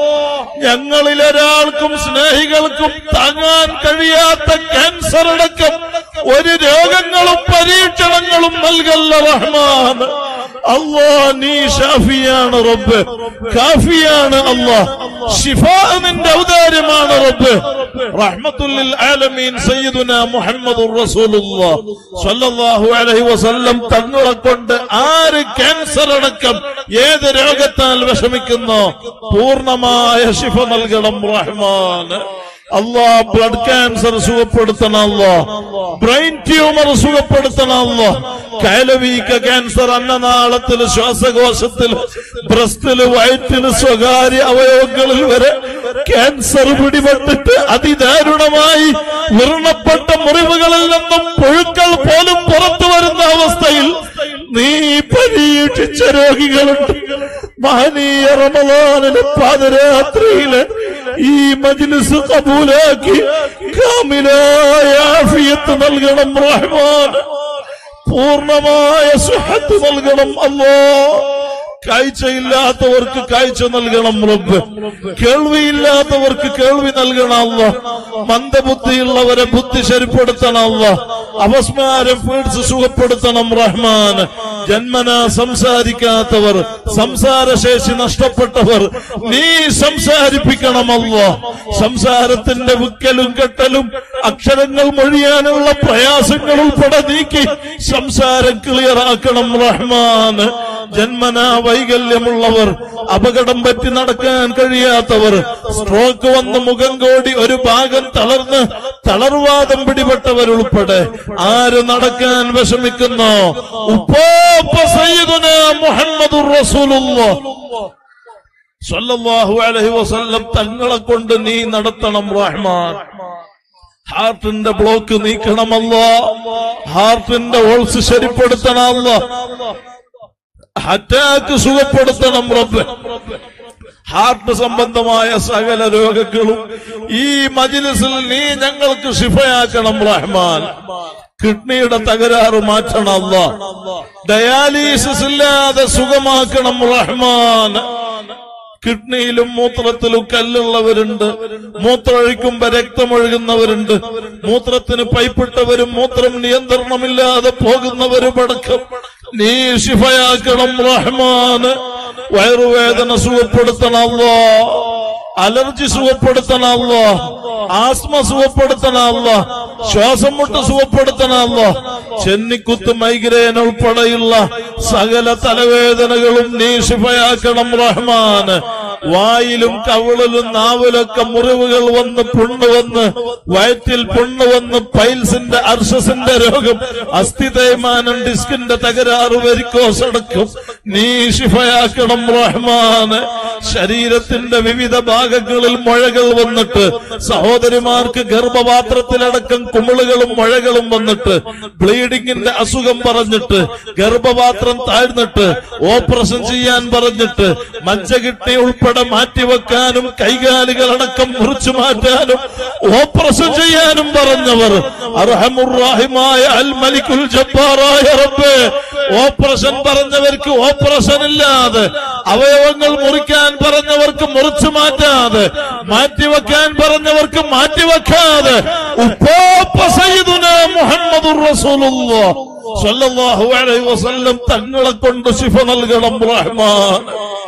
ഞങ്ങളിലൊരാൾക്കും സ്നേഹികൾക്കും താങ്ങാൻ കഴിയാത്ത ക്യാൻസർ അടക്കം ഒരു രോഗങ്ങളും പരീക്ഷണങ്ങളും നൽകല്ല റഹ്മാൻ അള്ളാ നീ ഷാഫിയാണ് റബ്ബ് കാഫിയാണ് അള്ളാ ഷിഫ നിന്റെ ഔദാര്യമാണ് റബ്ബ് റഹ്മത്തുല്ലിൽ ആലമീൻ സയ്യിദുന മുഹമ്മദുർ റസൂലുള്ളാഹ് സ്വല്ലല്ലാഹു അലൈഹി വസല്ലം തങ്ങളെ കൊണ്ട് ആര് ക്യാൻസർ അടക്കം ഏത് രോഗത്താൽ വിഷമിക്കുന്നോ പൂർണ്ണമായ ശിഫ നൽകണം റഹ്മാൻ അള്ളാ ബ്ലഡ് ക്യാൻസർ സുഖപ്പെടുത്തണം അല്ലോ ബ്രെയിൻ ട്യൂമർ സുഖപ്പെടുത്തണം അല്ലോ കയലവീക്ക ക്യാൻസർ അന്നനാളത്തിൽ ശ്വാസകോശത്തിൽ ബ്രസ്റ്റില് വയറ്റില് സ്വകാര്യ അവയവങ്ങളിൽ വരെ ക്യാൻസർ പിടിപെട്ടിട്ട് അതിദാരുണമായി വിറണപ്പെട്ട മുറിവുകളിൽ നിന്നും പുഴുക്കൾ പോലും പുറത്തു വരുന്ന അവസ്ഥയിൽ നീ പരീക്ഷിച്ച രോഗികളുണ്ട് മഹനീയ റമദാനിലെ പാദരാത്രിയില് ഈ മജ്ലിസ് കബൂലാക്കി കാമിലായ ആഫിയത്ത് നൽകണം റഹ്മാൻ പൂർണ്ണമായ സുഹത്ത് നൽകണം അല്ലോ കാഴ്ചയില്ലാത്തവർക്ക് കാഴ്ച നൽകണം റബ്ബ് കേൾവിയില്ലാത്തവർക്ക് കേൾവി നൽകണം അല്ല മന്ദബുദ്ധിയുള്ളവരെ ബുദ്ധി ശരിപ്പെടുത്തണം അല്ല അപസ്മാരം പീഡിച്ച് സുഖപ്പെടുത്തണം റഹ്മാൻ ജന്മന സംസാരിക്കാത്തവർ സംസാരശേഷി നഷ്ടപ്പെട്ടവർ നീ സംസാരിപ്പിക്കണമല്ലോ സംസാരത്തിന്റെ വിക്കലും കെട്ടലും അക്ഷരങ്ങൾ മൊഴിയാനുള്ള പ്രയാസങ്ങൾ ഉൾപ്പെടെ നീക്കി സംസാരം ക്ലിയർ ആക്കണം റഹ്മാൻ ജന്മന വൈകല്യമുള്ളവർ അപകടം പറ്റി നടക്കാൻ കഴിയാത്തവർ സ്ട്രോക്ക് വന്ന് മുഖം കോടി ഒരു ഭാഗം തളർന്ന് തളർവാദം പിടിപെട്ടവരുൾപ്പെടെ ആര് നടക്കാൻ വിഷമിക്കുന്നോ ഉപ്പോപ്പ സയ്യിദുന മുഹമ്മദുർ റസൂലുള്ളാഹ് സല്ലല്ലാഹു അലൈഹി വസല്ലം തങ്ങളെ കൊണ്ട് നീ നടത്തണം റഹ്മാൻ ഹാർട്ടിന്റെ ബ്ലോക്ക് നീക്കണമല്ലോ ഹാർട്ടിന്റെ ഓൾസ് ശരിപ്പെടുത്തണമല്ലോ അറ്റാക്ക് സുഖപ്പെടുത്തണം റബ്ബ് ഹാർട്ട് സംബന്ധമായ സകല രോഗങ്ങളും ഈ മജിലിസിൽ നീ ഞങ്ങൾക്ക് ശിഫയാക്കണം റഹ്മാൻ കിഡ്നിയുടെ തകരാറ് മാറ്റണം അല്ല ഡയാലിസിസ് ഇല്ലാതെ സുഖമാക്കണം റഹ്മാൻ കിഡ്നിയിലും മൂത്രത്തിലും കല്ലുള്ളവരുണ്ട് മൂത്രമൊഴിക്കുമ്പോ രക്തമൊഴുകുന്നവരുണ്ട് മൂത്രത്തിന് പൈപ്പിട്ടവരും മൂത്രം നിയന്ത്രണമില്ലാതെ പോകുന്നവരും അടക്കം നീ ശിഫയാക്കണം റഹ്മാന് വയറുവേദന സുഖപ്പെടുത്തണമല്ലോ അലർജി സുഖപ്പെടുത്തണമല്ലോ ആസ്മ സുഖപ്പെടുത്തണമല്ലോ ശ്വാസം മുട്ട് സുഖപ്പെടുത്തണമല്ല ചെന്നിക്കുത്ത് മൈഗ്രേൻ ഉൾപ്പെടെയുള്ള സകല തലവേദനകളും നീ ശിഫയാക്കണം റഹ്മാന് വായിലും കവിളിലും നാവിലൊക്കെ മുറിവുകൾ വന്ന് പുണ്ണ് വന്ന് വയറ്റിൽ പുണ്ണ് വന്ന് പൈൽസിന്റെ അർഷസിന്റെ രോഗം അസ്ഥി തേയ്മാനം ഡിസ്കിന്റെ തകരാറ് വരിക്കോസ് അടക്കം നീ ശിഫയാക്കണം റഹ്മാന് ശരീരത്തിന്റെ വിവിധ ഭാഗങ്ങളിൽ മുഴകൾ വന്നിട്ട് സഹോദരിമാർക്ക് ഗർഭപാത്രത്തിലടക്കം കുമിളുകളും മുഴകളും വന്നിട്ട് ബ്ലീഡിങ്ങിന്റെ അസുഖം പറഞ്ഞിട്ട് ഗർഭപാത്രം താഴ്ന്നിട്ട് ഓപ്പറേഷൻ ചെയ്യാൻ പറഞ്ഞിട്ട് മജ്ജകിട്ടി ഉൾപ്പെടെ മാറ്റിവെക്കാനും കൈകാലുകളടക്കം മുറിച്ചു മാറ്റാനും ഓപ്പറേഷൻ ചെയ്യാനും പറഞ്ഞവർ അർഹമുറാഹിമായ അൽ മലിക്കുൽ ജബ്ബാറായ റബ്ബേ ഓപ്പറേഷൻ പറഞ്ഞവർക്ക് ഓപ്പറേഷൻ ഇല്ലാതെ അവയവങ്ങൾ മുറിക്കാൻ പറഞ്ഞവർക്ക് മുറിച്ചു മാറ്റാതെ മാറ്റിവെക്കാൻ പറഞ്ഞവർക്ക് മാറ്റിവെക്കാതെ ഉപ്പോപ്പ സയ്യിദുന മുഹമ്മദുർ റസൂലുള്ളാഹ് സ്വല്ലല്ലാഹു അലൈഹി വസല്ലം തങ്ങളെ കൊണ്ട് ശിഫ നൽകണം റഹ്മാൻ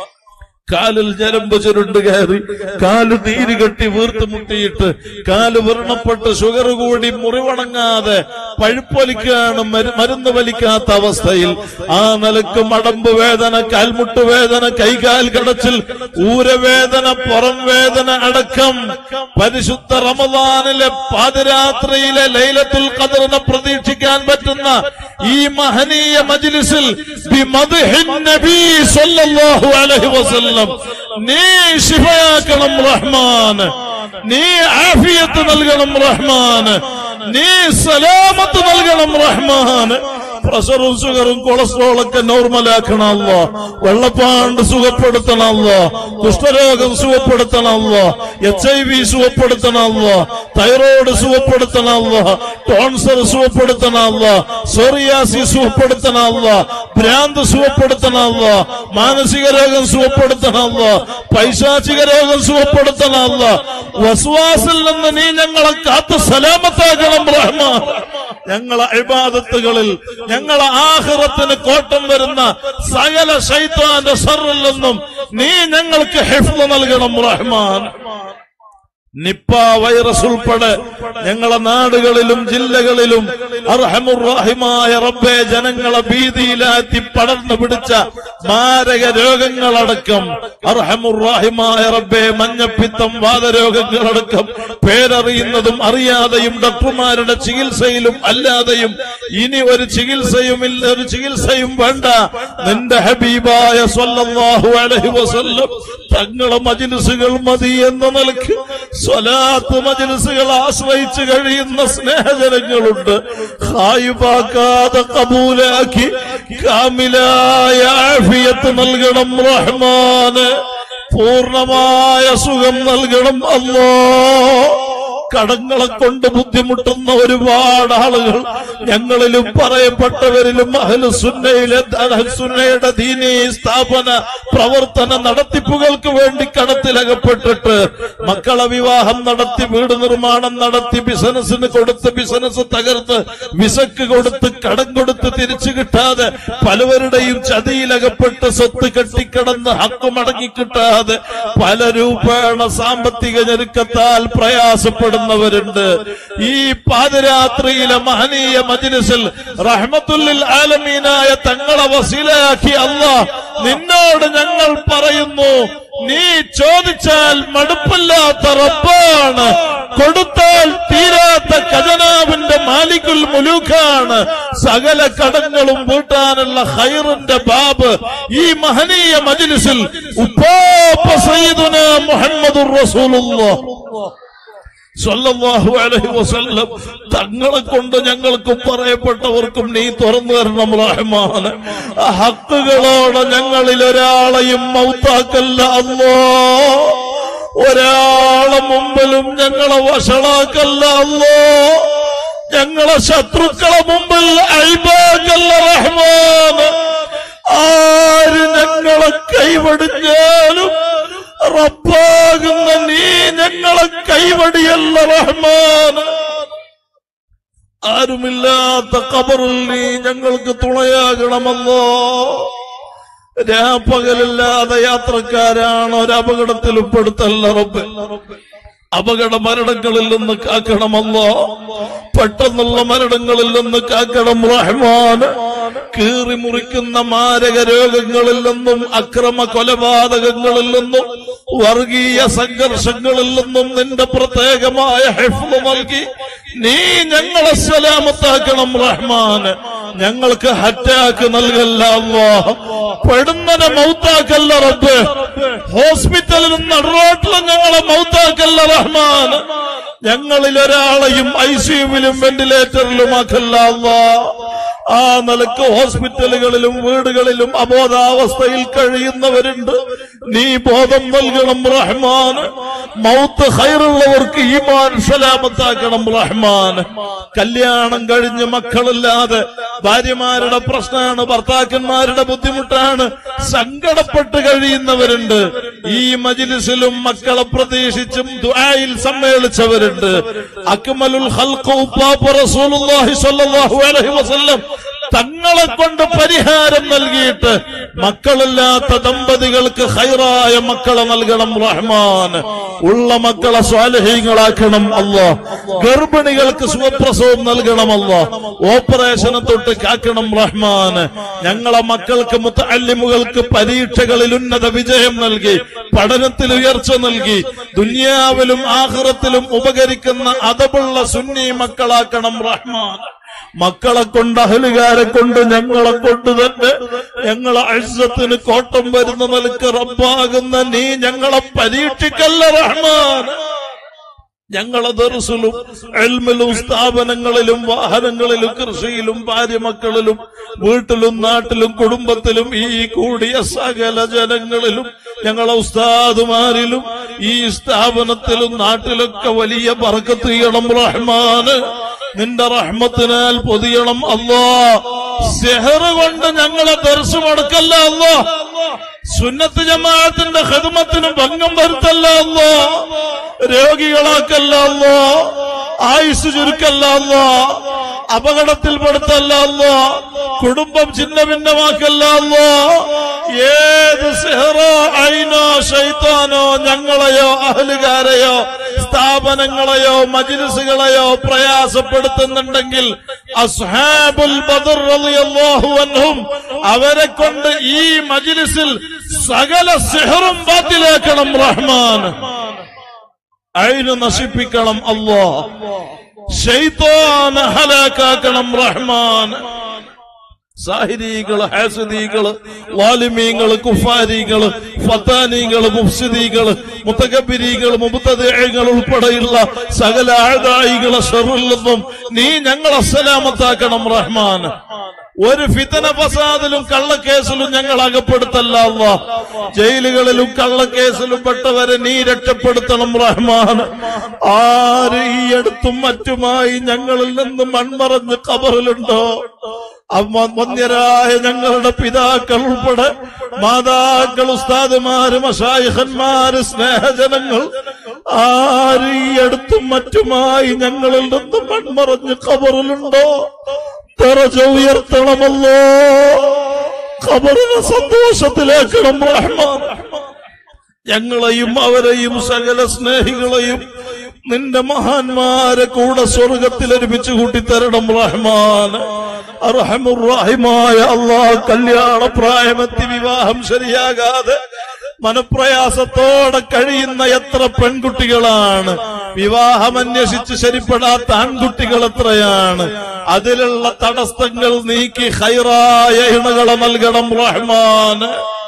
കാലിൽ ഞരമ്പ് ചുരുണ്ട് കയറി കാല് നീര് കെട്ടി വീർത്ത് മുട്ടിയിട്ട് കാല് വ്രണപ്പെട്ട് ഷുഗർ കൂടി മുറിവണങ്ങാതെ പഴുപ്പൊലിക്കാണ് മരു- മരുന്ന് വലിക്കാത്ത അവസ്ഥയിൽ ആ നിലക്ക് മടമ്പ് വേദന കാൽമുട്ട് വേദന കൈകാൽ കടച്ചിൽ ഊരവേദന പുറം വേദന അടക്കം പരിശുദ്ധ റമദാനിലെ പാതിരാത്രിയിലെ ലൈലത്തുൽ ഖദറിനെ പ്രതീക്ഷിക്കാൻ പറ്റുന്ന ഈ മഹനീയ മജ്ലിസിൽ ബിമദ്ഹിൻ നബി സല്ലല്ലാഹു അലൈഹി വസല്ലം നീ ശിഫയാക്കണം റഹ്മാൻ നീ ആഫിയത്ത് നൽകണം റഹ്മാൻ നീ സലാമത്ത് നൽകണം റഹ്മാൻ പ്രഷറും ഷുഗറും കൊളസ്ട്രോളൊക്കെ നോർമലാക്കണമല്ലോ വെള്ളപ്പാണ്ട് സുഖപ്പെടുത്തണമല്ലോ കുഷ്ഠരോഗം സുഖപ്പെടുത്തണമല്ലോ എച്ച് ഐ വി സുഖപ്പെടുത്തണമല്ലോ തൈറോയ്ഡ് സുഖപ്പെടുത്തണമല്ലോ ടോൺസർ സുഖപ്പെടുത്തണമല്ലോ സോറിയാസി സുഖപ്പെടുത്തണമല്ലോ ഭ്രാന്ത് സുഖപ്പെടുത്തണമല്ലോ മാനസിക രോഗം സുഖപ്പെടുത്തണമല്ലോ പൈശാചിക രോഗം സുഖപ്പെടുത്തണമല്ലോ വസ്വാസിൽ നിന്ന് നീ ഞങ്ങളെ കാത്ത് സലാമത്താക്കണം റഹ്മാൻ ഞങ്ങളെ ഇബാദത്തുകളിൽ ഞങ്ങളെ ആഹ്റത്തിന് കോട്ടം വരുന്ന സകല ശൈത്താന്റെ ഷറിൽ നിന്നും നീ ഞങ്ങൾക്ക് ഹിഫ്ള് നൽകണം റഹ്മാൻ നിപ്പ വൈറസ് ഉൾപ്പെടെ ഞങ്ങളെ നാടുകളിലും ജില്ലകളിലും അർഹമുറാഹിമായ റബ്ബെ ജനങ്ങളെ ഭീതിയിലാത്തി പടർന്നു പിടിച്ച മാരക രോഗങ്ങളടക്കം അർഹമുറാഹിമായ റബ്ബെ മഞ്ഞപ്പിത്തം വാദരോഗങ്ങളടക്കം പേരറിയുന്നതും അറിയാതെയും ഡോക്ടർമാരുടെ ചികിത്സയിലും അല്ലാതെയും ഇനി ഒരു ചികിത്സയും ഇല്ല ഒരു ചികിത്സയും വേണ്ട നിന്റെ ഹബീബായ സ്വല്ലല്ലാഹു അലൈഹി വസല്ലം തങ്ങളെ മജിലിസുകൾ മതി എന്ന നിലക്ക് സ്വലാത്ത് മജിലിസുകൾ ആശ്രയിച്ചു കഴിയുന്ന സ്നേഹജനങ്ങളുണ്ട് ഹായുപാക്കാതെ കബൂലാക്കി കാമിലായ ആഫിയത്ത് നൽകണം റഹ്മാന് പൂർണമായ സുഖം നൽകണം അല്ലോ കടങ്ങളെ കൊണ്ട് ബുദ്ധിമുട്ടുന്ന ഒരുപാട് ആളുകൾ ഞങ്ങളിലും പറയപ്പെട്ടവരിലും അഹ്ലുസുന്നയിലെ അഹ്ലുസുന്നയുടെ ദീനീ സ്ഥാപന പ്രവർത്തന നടത്തിപ്പുകൾക്ക് വേണ്ടി കടത്തിലകപ്പെട്ടിട്ട് മക്കളെ വിവാഹം നടത്തി വീട് നിർമ്മാണം നടത്തി ബിസിനസ്സിന് കൊടുത്ത് ബിസിനസ് തകർത്ത് വിസക്ക് കൊടുത്ത് കടം കൊടുത്ത് തിരിച്ചു കിട്ടാതെ പലവരുടെയും ചതിയിലകപ്പെട്ട് സ്വത്ത് കെട്ടിക്കിടന്ന് ഹക്ക് മടങ്ങി കിട്ടാതെ പല രൂപേണ സാമ്പത്തിക ഞെരുക്കത്താൽ പ്രയാസപ്പെടുന്നവരുണ്ട് ഈ പാതിരാത്രിയിലെ മഹനീയ മജ്ലിസിൽ റഹ്മത്തുല്ലിൽ ആലമീനായ തങ്ങളെ വസീലയാക്കി അല്ലാഹ് നിന്നോട് ഞങ്ങൾ പറയുന്നു നീ ചോദിച്ചാൽ മടുപ്പില്ലാത്ത റബ്ബാണ് കൊടുത്താൽ തീരാത്ത ഖജനാവിന്റെ മാലിക്കുൽ മുലൂക്കാണ് സകല കടങ്ങളും വീട്ടാനുള്ള ഹൈറിന്റെ ബാബ് ഈ മഹനീയ മജ്ലിസിൽ ഉപ്പാപ്പ സയ്യിദുന മുഹമ്മദുർ റസൂലുള്ളാഹ് സല്ലല്ലാഹു അലൈഹി വസല്ലം തങ്ങളെ കൊണ്ട് ഞങ്ങൾക്കും പറയപ്പെട്ടവർക്കും നീ തുറന്നു തരണം റഹ്മാന് ആ ഹക്കുകളോടെ ഞങ്ങളിൽ ഒരാളെയും മൗത്താക്കല്ല അല്ലോ ഒരാളെ മുമ്പിലും ഞങ്ങളെ വഷളാക്കല്ല അല്ലോ ഞങ്ങളെ ശത്രുക്കളെ മുമ്പിൽ അഴിബാക്കല്ല റഹ്മാന് ആര് ഞങ്ങളെ കൈവടിഞ്ഞാലും റബ്ബാകുന്ന നീ ഞങ്ങളെ കൈവടിയല്ല റഹ്മാൻ ആരുമില്ലാത്ത കബറിൽ നീ ഞങ്ങൾക്ക് തുണയാകണമല്ലോ രാപ്പകലില്ലാതെ യാത്രക്കാരാണ് ഒരു അപകടത്തിൽ ഉൾപ്പെടുത്തല്ല റബ്ബ് അപകട മരണങ്ങളിൽ നിന്ന് കാക്കണമല്ലോ പെട്ടെന്നുള്ള മരണങ്ങളിൽ നിന്ന് കാക്കണം റഹ്മാൻ കീറി മുറിക്കുന്ന മാരക രോഗങ്ങളിൽ നിന്നും അക്രമ കൊലപാതകങ്ങളിൽ നിന്നും വർഗീയ സംഘർഷങ്ങളിൽ നിന്നും നിന്റെ പ്രത്യേകമായ ഹെഫ്ല് നൽകി നീ ഞങ്ങളെ സലാമത്താക്കണം റഹ്മാൻ ഞങ്ങൾക്ക് ഹറ്റാക്ക് നൽകല്ല അല്ലാ പെടുന്നനെ മൗത്താക്കല്ല റബ്ബ് ഹോസ്പിറ്റലിലും നടുറോട്ടിലും ഞങ്ങളെ മൗത്താക്കല്ല റഹ്മാൻ ഞങ്ങളിൽ ഒരാളെയും ഐ സിയുവിലും വെന്റിലേറ്ററിലും ആക്കല്ല അല്ലാ ആ നിലക്ക് ഹോസ്പിറ്റലുകളിലും വീടുകളിലും അബോധാവസ്ഥയിൽ കഴിയുന്നവരുണ്ട് നീ ബോധം നൽകണം റഹ്മാൻ മൗത്ത് ഹൈറുള്ളവർക്ക് ഈമാൻ സലാമത്താക്കണം റഹ്മാൻ കല്യാണം കഴിഞ്ഞ് മക്കളില്ലാതെ ഭാര്യമാരുടെ പ്രശ്നമാണ് ഭർത്താക്കന്മാരുടെ ബുദ്ധിമുട്ടാണ് സങ്കടപ്പെട്ട് കഴിയുന്നവരുണ്ട് ഈ മജിലിസിലും മക്കളെ പ്രതീക്ഷിച്ചും ദുആയിൽ സമ്മേളിച്ചവരുണ്ട് അക്മലുൽ ഖൽഖ് ഉപ്പാപ്പ റസൂലുള്ളാഹി സ്വല്ലല്ലാഹു അലൈഹി വസല്ലം തങ്ങളെ കൊണ്ട് പരിഹാരം നൽകിയിട്ട് മക്കളില്ലാത്ത ദമ്പതികൾക്ക് ഹൈറായ മക്കളെ നൽകണം റഹ്മാൻ ഉള്ള മക്കളെ സ്വാലഹീങ്ങളാക്കണം അല്ലോ ഗർഭിണികൾക്ക് സുഖപ്രസവം നൽകണം അല്ലോ ഓപ്പറേഷനെ തൊട്ട് കാക്കണം റഹ്മാൻ ഞങ്ങളെ മക്കൾക്ക് മുത്തല്ലിമുകൾക്ക് പരീക്ഷകളിൽ ഉന്നത വിജയം നൽകി പഠനത്തിൽ ഉയർച്ച നൽകി ദുനിയാവിലും ആഹ്റത്തിലും ഉപകരിക്കുന്ന അതവുള്ള സുന്നി മക്കളാക്കണം റഹ്മാൻ മക്കളെ കൊണ്ട് അഹലുകാരെ കൊണ്ട് ഞങ്ങളെ കൊണ്ട് തന്നെ ഞങ്ങളെ അഴ്സത്തിന് കോട്ടം വരുന്ന നിലക്ക് റബ്ബാകുന്ന നീ ഞങ്ങളെ പരീക്ഷിക്കല്ല റഹ്മാൻ ഞങ്ങളെ ദർസിലും എൽമിലും സ്ഥാപനങ്ങളിലും വാഹനങ്ങളിലും കൃഷിയിലും ഭാര്യമക്കളിലും വീട്ടിലും നാട്ടിലും കുടുംബത്തിലും ഈ കൂടിയ സകല ജനങ്ങളിലും ഞങ്ങളെ ഉസ്താദുമാരിലും ഈ സ്ഥാപനത്തിലും നാട്ടിലൊക്കെ വലിയ പറക്കത്ത് ചെയ്യണം റഹ്മാന് നിന്റെ റഹ്മത്തിനാൽ പൊതിയണം അല്ലോ സെഹർ കൊണ്ട് ഞങ്ങളെ ദർശമടക്കല്ല അല്ലോ സുന്നത്ത് ജമാഅത്തിന്റെ ഹിദ്മത്തിന് ഭംഗം വരുത്തല്ല അല്ലോ രോഗികളാക്കല്ല അല്ലോ ആയുസ് ചുരുക്കല്ല അല്ലോ അപകടത്തിൽപ്പെടുത്തല്ല അല്ലോ കുടുംബം ചിന്ന ഭിന്നമാക്കല്ല അല്ലോ ഏത് സെഹറോ ഐനോ ശൈത്താനോ ഞങ്ങളെയോ അഹലുകാരെയോ സ്ഥാപനങ്ങളെയോ മജിലിസുകളെയോ പ്രയാസപ്പെടുത്തുന്നുണ്ടെങ്കിൽ അസ്ഹാബുൽ ബദർ റളിയല്ലാഹു അൻഹും അവരെ കൊണ്ട് ഈ മജിലിസിൽ സകല സിഹറും ബാത്തിലാക്കണം റഹ്മാൻ അയിന് നശിപ്പിക്കണം അല്ലോ ശൈത്താൻ ഹലാക്കാക്കണം റഹ്മാൻ സാഹിരികള് ഹാസദീകള് വാലിമീങ്ങള് കുഫാരികള് ഫത്താനികള് മുഫ്സിദീകള് മുത്തകബിരികള് മുബത്തദേഹങ്ങൾ ഉൾപ്പെടെയുള്ള സകല ആദായികളെ ഷെറിൽ നിന്നും നീ ഞങ്ങളെ സലാമത്താക്കണം റഹ്മാൻ ഒരു ഫിതന ഫസാദിലും കള്ളക്കേസിലും ഞങ്ങൾ അകപ്പെടുത്തല്ല അല്ലാ ജയിലുകളിലും കള്ളക്കേസിലും പെട്ടവരെ നീ രക്ഷപ്പെടുത്തണം റഹ്മാൻ ആര് ഈ അടുത്തും മറ്റുമായി ഞങ്ങളിൽ നിന്ന് മൺമറഞ്ഞ് കബറിലുണ്ടോ അമ്മ വന്യരായ ഞങ്ങളുടെ പിതാക്കൾ ഉൾപ്പെടെ മാതാക്കൾ ഉസ്താദുമാര് മഷായിഹന്മാര് സ്നേഹജനങ്ങൾ ആര് ഈ അടുത്തും മറ്റുമായി ഞങ്ങളിൽ നിന്ന് മൺമറഞ്ഞ് കബറിലുണ്ടോ തെറച്ച ഉയർത്തണമല്ലോ ഖബറിനെ സന്തോഷത്തിലേക്കണം റഹ്മാൻ ഞങ്ങളെയും അവരെയും സകല സ്നേഹികളെയും നിന്റെ മഹാന്മാരെ കൂടെ സ്വർഗത്തിൽ ഒരുമിച്ച് കൂട്ടിത്തരണം റഹ്മാൻ അർഹമുറാഹിമായ അള്ളാഹ് കല്യാണ പ്രായമെത്തി വിവാഹം ശരിയാകാതെ മനപ്രയാസത്തോടെ കഴിയുന്ന എത്ര പെൺകുട്ടികളാണ് വിവാഹം അന്വേഷിച്ച് ശരിപ്പെടാത്ത ആൺകുട്ടികൾ എത്രയാണ് അതിലുള്ള തടസ്സങ്ങൾ നീക്കി ഹൈറായ ഇണകളെ നൽകണം റഹ്മാൻ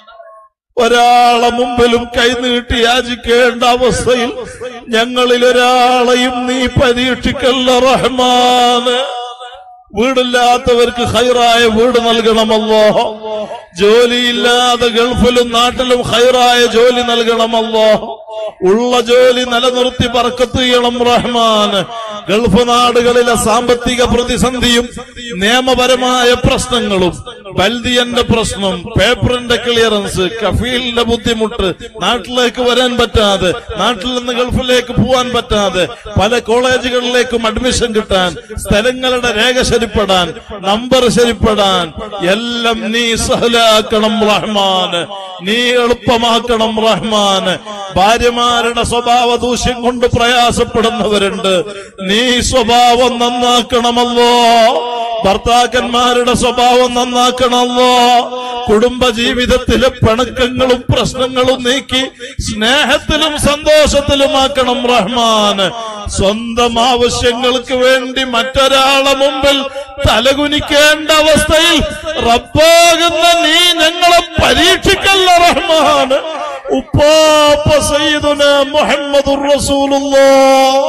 ഒരാളെ മുമ്പിലും കൈനീട്ടി യാചിക്കേണ്ട അവസ്ഥയിൽ ഞങ്ങളിൽ ഒരാളെയും നീ പരീക്ഷിക്കല്ല റഹ്മാന് വീടില്ലാത്തവർക്ക് ഹൈറായ വീട് നൽകണമല്ലോ ജോലിയില്ലാതെ ഗൾഫിലും നാട്ടിലും ഹൈറായ ജോലി നൽകണമല്ലോ ഉള്ള ജോലി നിലനിർത്തി പറക്കത്ത് ചെയ്യണം റഹ്മാൻ ഗൾഫ് നാടുകളിലെ സാമ്പത്തിക പ്രതിസന്ധിയും നിയമപരമായ പ്രശ്നങ്ങളും ബൽദിയന്റെ പ്രശ്നം പേപ്പറിന്റെ ക്ലിയറൻസ് കഫീലിന്റെ ബുദ്ധിമുട്ട് നാട്ടിലേക്ക് വരാൻ പറ്റാതെ നാട്ടിൽ നിന്ന് ഗൾഫിലേക്ക് പോവാൻ പറ്റാതെ പല കോളേജുകളിലേക്കും അഡ്മിഷൻ കിട്ടാൻ സ്ഥലങ്ങളുടെ രേഖ ശരിപ്പെടാൻ നമ്പർ ശരിപ്പെടാൻ എല്ലാം നീ സഹലാക്കണം റഹ്മാൻ നീ എളുപ്പമാക്കണം റഹ്മാൻ ഭാര്യമാരുടെ സ്വഭാവ ദൂഷ്യം കൊണ്ട് പ്രയാസപ്പെടുന്നവരുണ്ട് നീ സ്വഭാവം നന്നാക്കണമല്ലോ ഭർത്താക്കന്മാരുടെ സ്വഭാവം നന്നാക്കണമല്ലോ കുടുംബ ജീവിതത്തിലെ പിണക്കങ്ങളും പ്രശ്നങ്ങളും നീക്കി സ്നേഹത്തിലും സന്തോഷത്തിലുമാക്കണം റഹ്മാൻ സ്വന്തം ആവശ്യങ്ങൾക്ക് വേണ്ടി മറ്റൊരാളെ മുമ്പിൽ തലകുനിക്കേണ്ട അവസ്ഥയിൽ റബ്ബാകുന്ന നീ ഞങ്ങളെ പരീക്ഷിക്കല്ല റഹ്മാൻ ഉപ്പാപ്പ സയ്യിദുന മുഹമ്മദുർ റസൂലുള്ളാഹ്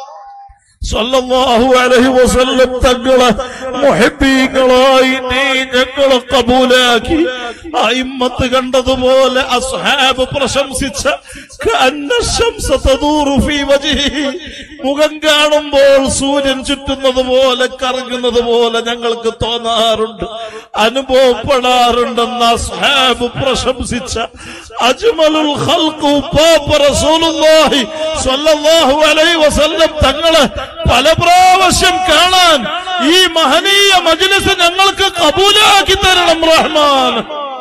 സല്ലല്ലാഹു അലൈഹി വസല്ലം തങ്ങളെ മുഹബ്ബീങ്ങളായി നീ ഞങ്ങളെ കബൂലാക്കി അയിമ്മത്ത് കണ്ടതുപോലെ അസ്ഹാബ് പ്രശംസിച്ച കഅന്ന ശംസ തദൂറു ഫീ വജ്ഹിഹി മുഖം കാണുമ്പോൾ സൂര്യൻ ചുറ്റുന്നത് പോലെ കറങ്ങുന്നത് പോലെ ഞങ്ങൾക്ക് തോന്നാറുണ്ട് അനുഭവപ്പെടാറുണ്ടെന്ന് അസ്ഹാബ് പ്രശംസിച്ച അജ്മലുൽ ഖൽഖു പാപ്പ റസൂലുള്ളാഹി സ്വല്ലല്ലാഹു അലൈഹി വസല്ലം തങ്ങളെ പല പ്രാവശ്യം കാണാൻ ഈ മഹനീയ മജ്ലിസ് ഞങ്ങൾക്ക് കബൂലാക്കി തരണം റഹ്മാൻ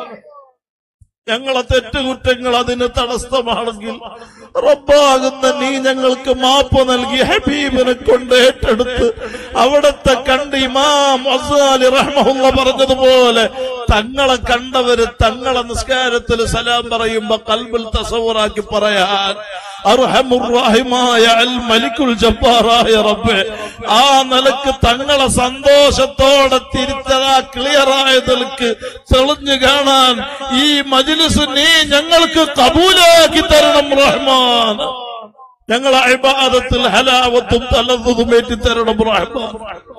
ഞങ്ങളെ തെറ്റുകുറ്റങ്ങൾ അതിന് തടസ്സമാണെങ്കിൽ റബ്ബാകുന്ന നീ ഞങ്ങൾക്ക് മാപ്പ് നൽകി ഹബീബിനെ കൊണ്ട് ഏറ്റെടുത്ത് അവിടത്തെ കണ്ട് ഇമാം അസാലി റഹ്മുള്ള പറഞ്ഞതുപോലെ തങ്ങളെ കണ്ടവര് തങ്ങളെ നിസ്കാരത്തിൽ സലാം പറയുമ്പോ കൽബിൽ തസവറാക്കി പറയാൻ അർഹമുറാഹിമായ അൽ മലിക്കുൽ ജബ്ബാറായ റബ്ബെ ആ നിലക്ക് തങ്ങളെ സന്തോഷത്തോടെ തിരുത്തതാ ക്ലിയറായതിൽക്ക് തെളിഞ്ഞു കാണാൻ ഈ മജിലിസ് നീ ഞങ്ങൾക്ക് കബൂലാക്കി തരണം റഹ്മാൻ ഞങ്ങളെ അഭിബാദത്തിൽ ഹലാവത്തും തലതും ഏറ്റി തരണം റഹ്മാൻ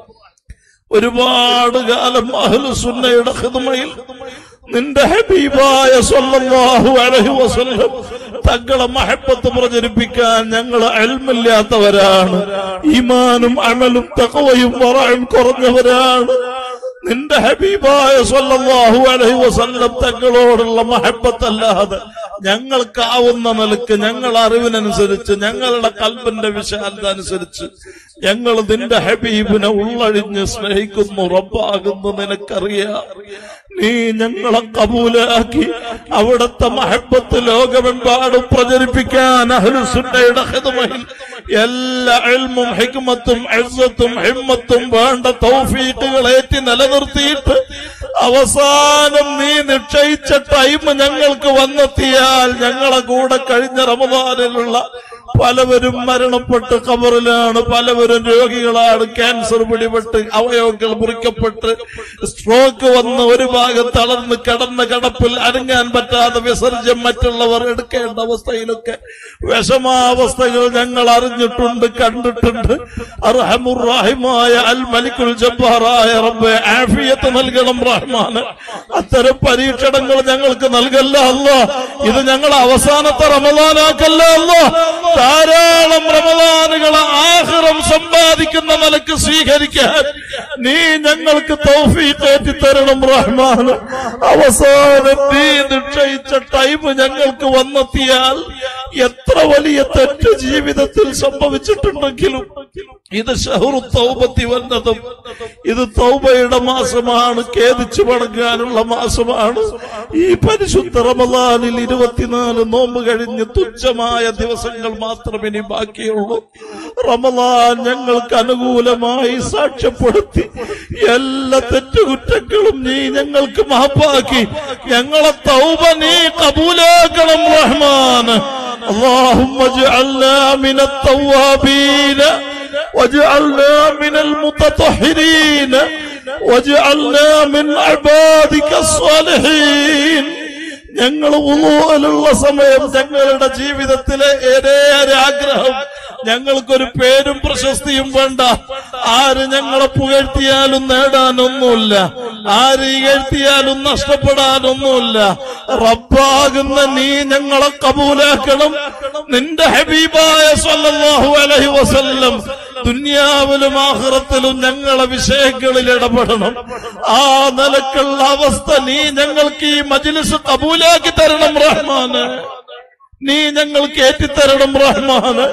ഒരുപാട് കാലം അഹ്ലുസുന്നയുടെ ഹിദ്മയിൽ നിന്റെ ഹബീബായ സല്ലല്ലാഹു അലൈഹി വസല്ലം തങ്ങളെ മഹബത്ത് പ്രചരിപ്പിക്കാൻ ഞങ്ങൾ അൽമില്ലാത്തവരാണ് ഈമാനും അമലും തഖവയും വറയും കുറഞ്ഞവരാണ് നിന്റെ ഹബീബായ സല്ലല്ലാഹു അലൈഹി വസല്ലം തങ്ങളോടുള്ള മഹബത്തല്ലാതെ ഞങ്ങൾക്കാവുന്ന നിലക്ക് ഞങ്ങൾ അറിവിനനുസരിച്ച് ഞങ്ങളുടെ കൽബിന്റെ വിശാലത അനുസരിച്ച് ഞങ്ങൾ നിന്റെ ഹബീബിനെ ഉള്ളഴിഞ്ഞ് സ്നേഹിക്കുന്നു റബ്ബാകുന്നു നിനക്കറിയാം നീ ഞങ്ങളെ കബൂലാക്കി അവിടുത്തെ മഹബത്ത് ലോകമെമ്പാടും പ്രചരിപ്പിക്കാൻ അഹ്ലുസുന്നയുടെ ഹിദ്മയിൽ എല്ലാ ഇൽമും ഹിക്മത്തും ഇസ്സത്തും ഹിമ്മത്തും വേണ്ട തൗഫീഖുകൾ ഏറ്റി നിലനിർത്തിയിട്ട് അവസാനം നീ നിശ്ചയിച്ച ടൈം ഞങ്ങൾക്ക് വന്നെത്തിയാൽ ഞങ്ങളെ കൂടെ കഴിഞ്ഞ റമദാനിലുള്ള പലവരും മരണപ്പെട്ട് കബറിലാണ് പലവരും രോഗികളാണ് ക്യാൻസർ പിടിപെട്ട് അവയവങ്ങൾ മുറിക്കപ്പെട്ട് സ്ട്രോക്ക് വന്ന് ഒരു ഭാഗം തളർന്ന് കിടന്ന കിടപ്പിൽ അനങ്ങാൻ പറ്റാതെ വിസർജ്യം മറ്റുള്ളവർ എടുക്കേണ്ട അവസ്ഥയിലൊക്കെ വിഷമാവസ്ഥകൾ ഞങ്ങൾ അറിഞ്ഞിട്ടുണ്ട് കണ്ടിട്ടുണ്ട് അർഹമുറാഹിമായ അൽ മലിക്കുൽ ജബ്ബാറായ റബ്ബെ ആഫിയത്ത് നൽകണം റഹ്മാന് അത്തരം പരീക്ഷണങ്ങൾ ഞങ്ങൾക്ക് നൽകല്ല അല്ലോ ഇത് ഞങ്ങൾ അവസാനത്തെ റമദാനാക്കല്ല അല്ലോ ധാരാളം റമദാനുകളെ ആഹ്റം സമ്പാദിക്കുന്ന നിലക്ക് സ്വീകരിക്കാൻ നീ ഞങ്ങൾക്ക് തൗഫീഖേറ്റി തരണം റഹ്മാൻ അവസാനം നീ നിശ്ചയിച്ച ടൈം ഞങ്ങൾക്ക് വന്നെത്തിയാൽ എത്ര വലിയ തെറ്റ് ജീവിതത്തിൽ സംഭവിച്ചിട്ടുണ്ടെങ്കിലും ഇത് ഷഹുറു തൗബത്തി വന്നതും ഇത് തൗബയുടെ മാസമാണ് ഖേദിച്ചു മടങ്ങാനുള്ള മാസമാണ് ഈ പരിശുദ്ധ റമദാനിൽ ഇരുപത്തിനാല് നോമ്പ് കഴിഞ്ഞ് തുച്ഛമായ ദിവസങ്ങൾ മാത്രം ഇനി ബാക്കിയുള്ളൂ റമദാൻ ഞങ്ങൾക്ക് അനുകൂലമായി സാക്ഷ്യപ്പെടുത്തി എല്ലാ തെറ്റുകുറ്റങ്ങളും നീ ഞങ്ങൾക്ക് മാപ്പാക്കി ഞങ്ങളെ തൗബ നീ കബൂലാക്കണം റഹ്മാൻ اللهم اجعلنا من التوابين واجعلنا من المتطهرين واجعلنا من عبادك الصالحين ഞങ്ങൾ ഉള്ള സമയം ഞങ്ങളുടെ ജീവിതത്തിലെ ഏതേ ഒരു ആഗ്രഹം ഞങ്ങൾക്കൊരു പേരും പ്രശസ്തിയും വേണ്ട ആര് ഞങ്ങളെ പുകഴ്ത്തിയാലും നേടാനൊന്നുമില്ല ആര് ഇകഴ്ത്തിയാലും നഷ്ടപ്പെടാനൊന്നുമില്ല റബ്ബാകുന്ന നീ ഞങ്ങളെ കബൂലാക്കണം നിന്റെ ഹബീബായ സല്ലല്ലാഹു അലൈഹി വസല്ലം ദുനിയാവിലും ആഹ്റത്തിലും ഞങ്ങളെ വിഷയങ്ങളിൽ ഇടപെടണം ആ നിലക്കുള്ള അവസ്ഥ നീ ഞങ്ങൾക്ക് ഈ മജ്ലിസ് കബൂലാക്കി തരണം റഹ്മാന് നീ ഞങ്ങൾക്ക് ഏറ്റിത്തരണം റഹ്മാന്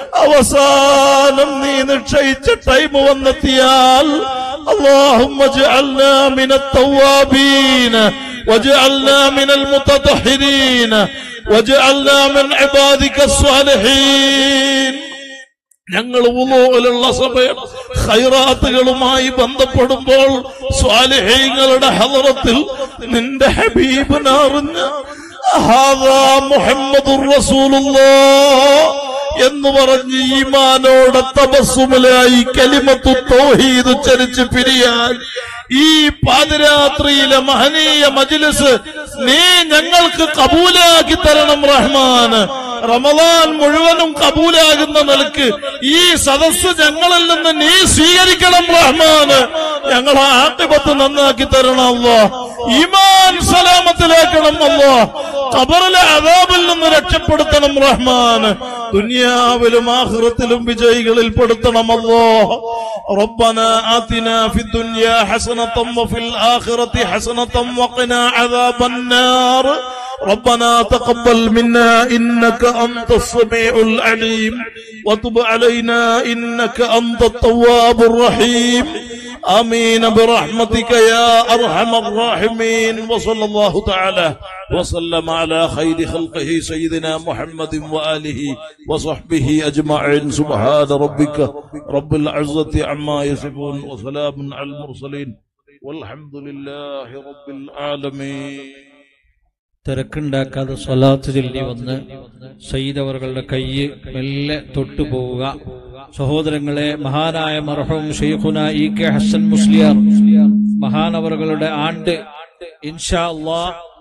അവസാനം നീ നിശ്ചയിച്ച ടൈം വന്നെത്തിയാൽ اللهم اجعلنا من التوابين واجعلنا من المتطهرين واجعلنا من عبادك الصالحين ഞങ്ങൾ ഉള്ള സമയം ഖൈറാത്തുകളുമായി ബന്ധപ്പെടുമ്പോൾ സ്വാലിഹീങ്ങളുടെ ഹലറത്തിൽ നിന്റെ ഹബീബിനെ അറിഞ്ഞ് ഹാദാ മുഹമ്മദുർ റസൂലുള്ളാഹ് എന്ന് പറഞ്ഞ് ഈമാനോടെ തപസ്സുമലായി കലിമത്തു തൗഹീദ് ഉച്ചരിച്ച് പിരിയാൻ ഈ പാതിരാത്രിയിലെ മഹനീയ മജ്ലിസ് നീ ഞങ്ങൾക്ക് കബൂലാക്കി തരണം റഹ്മാന് റമദാൻ മുഴുവനും കബൂലാകുന്ന നിലക്ക് ഈ സദസ്സ് ഞങ്ങളിൽ നിന്ന് നീ സ്വീകരിക്കണം റഹ്മാന് ഞങ്ങളെ ആട്ടിപത്ത് നന്നാക്കി തരണം അല്ലോ ഈമാൻ സലാമത്തിലാക്കണം അല്ലോ ഖബറിലെ അതാബിൽ നിന്ന് രക്ഷപ്പെടുത്തണം റഹ്മാന് ദുനിയാവിലും ആഖിറത്തിലും വിജയികളിൽ പെടുത്തണമല്ലോ ربنا آتنا في الدنيا حسنة وفي الآخرة حسنة وقنا عذاب النار ربنا تقبل منا إنك أنت السميع العليم وتب علينا إنك أنت التواب الرحيم آمين برحمتك يا أرحم الراحمين وصلى الله تعالى وسلم على خير خلقه سيدنا محمد وآله وصحبه أجمعين سبحان ربك رب العزة عما يصفون وسلام على المرسلين والحمد لله رب العالمين തിരക്കുണ്ടാക്കാതെ സ്വലാത്ത് ചൊല്ലി വന്ന് സയ്യിദ് അവറുകളുടെ കയ്യ് മെല്ലെ തൊട്ടു പോവുക സഹോദരങ്ങളെ മഹാനായ മർഹൂം ഷെയ്ഖുന ഇ കെ ഹസൻ മുസ്ലിയാർ മഹാനവറുകളുടെ ആണ്ട് ഇൻഷാ അള്ളാ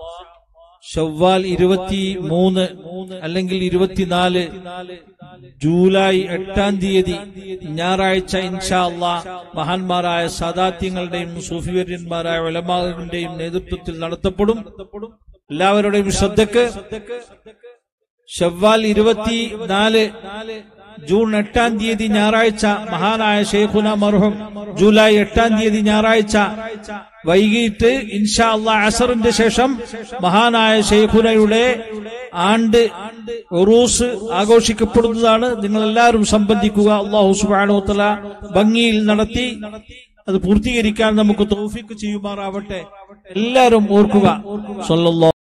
ഷവ്വാൽ ഇരുപത്തി മൂന്ന് അല്ലെങ്കിൽ ഇരുപത്തിനാല് ജൂലൈ എട്ടാം തീയതി ഞായറാഴ്ച ഇൻഷാ അള്ളാ മഹാന്മാരായ സാദാത്യങ്ങളുടെയും സൂഫിവര്യന്മാരായ ഉലമാകളുടെയും നേതൃത്വത്തിൽ നടത്തപ്പെടും എല്ലാവരുടെയും ശ്രദ്ധക്ക് ഷവ്വാൽ ഇരുപത്തി നാല് ജൂൺ എട്ടാം തീയതി ഞായറാഴ്ച മഹാനായ ഷെയ്ഖുന മർഹും ജൂലൈ എട്ടാം തീയതി ഞായറാഴ്ച വൈകിട്ട് ഇൻഷാ അള്ളാ അസറിന്റെ ശേഷം മഹാനായ ഷെയ്ഖുനയുടെ ആണ്ട് ഉറൂസ് ആഘോഷിക്കപ്പെടുന്നതാണ് നിങ്ങൾ എല്ലാവരും സംബന്ധിക്കുക അള്ളാഹു സുബാനോത്തല ഭംഗിയിൽ നടത്തി അത് പൂർത്തീകരിക്കാൻ നമുക്ക് തോഫിക്ക് ചെയ്യുമാറാവട്ടെ എല്ലാവരും ഓർക്കുക സല്ലല്ലാഹു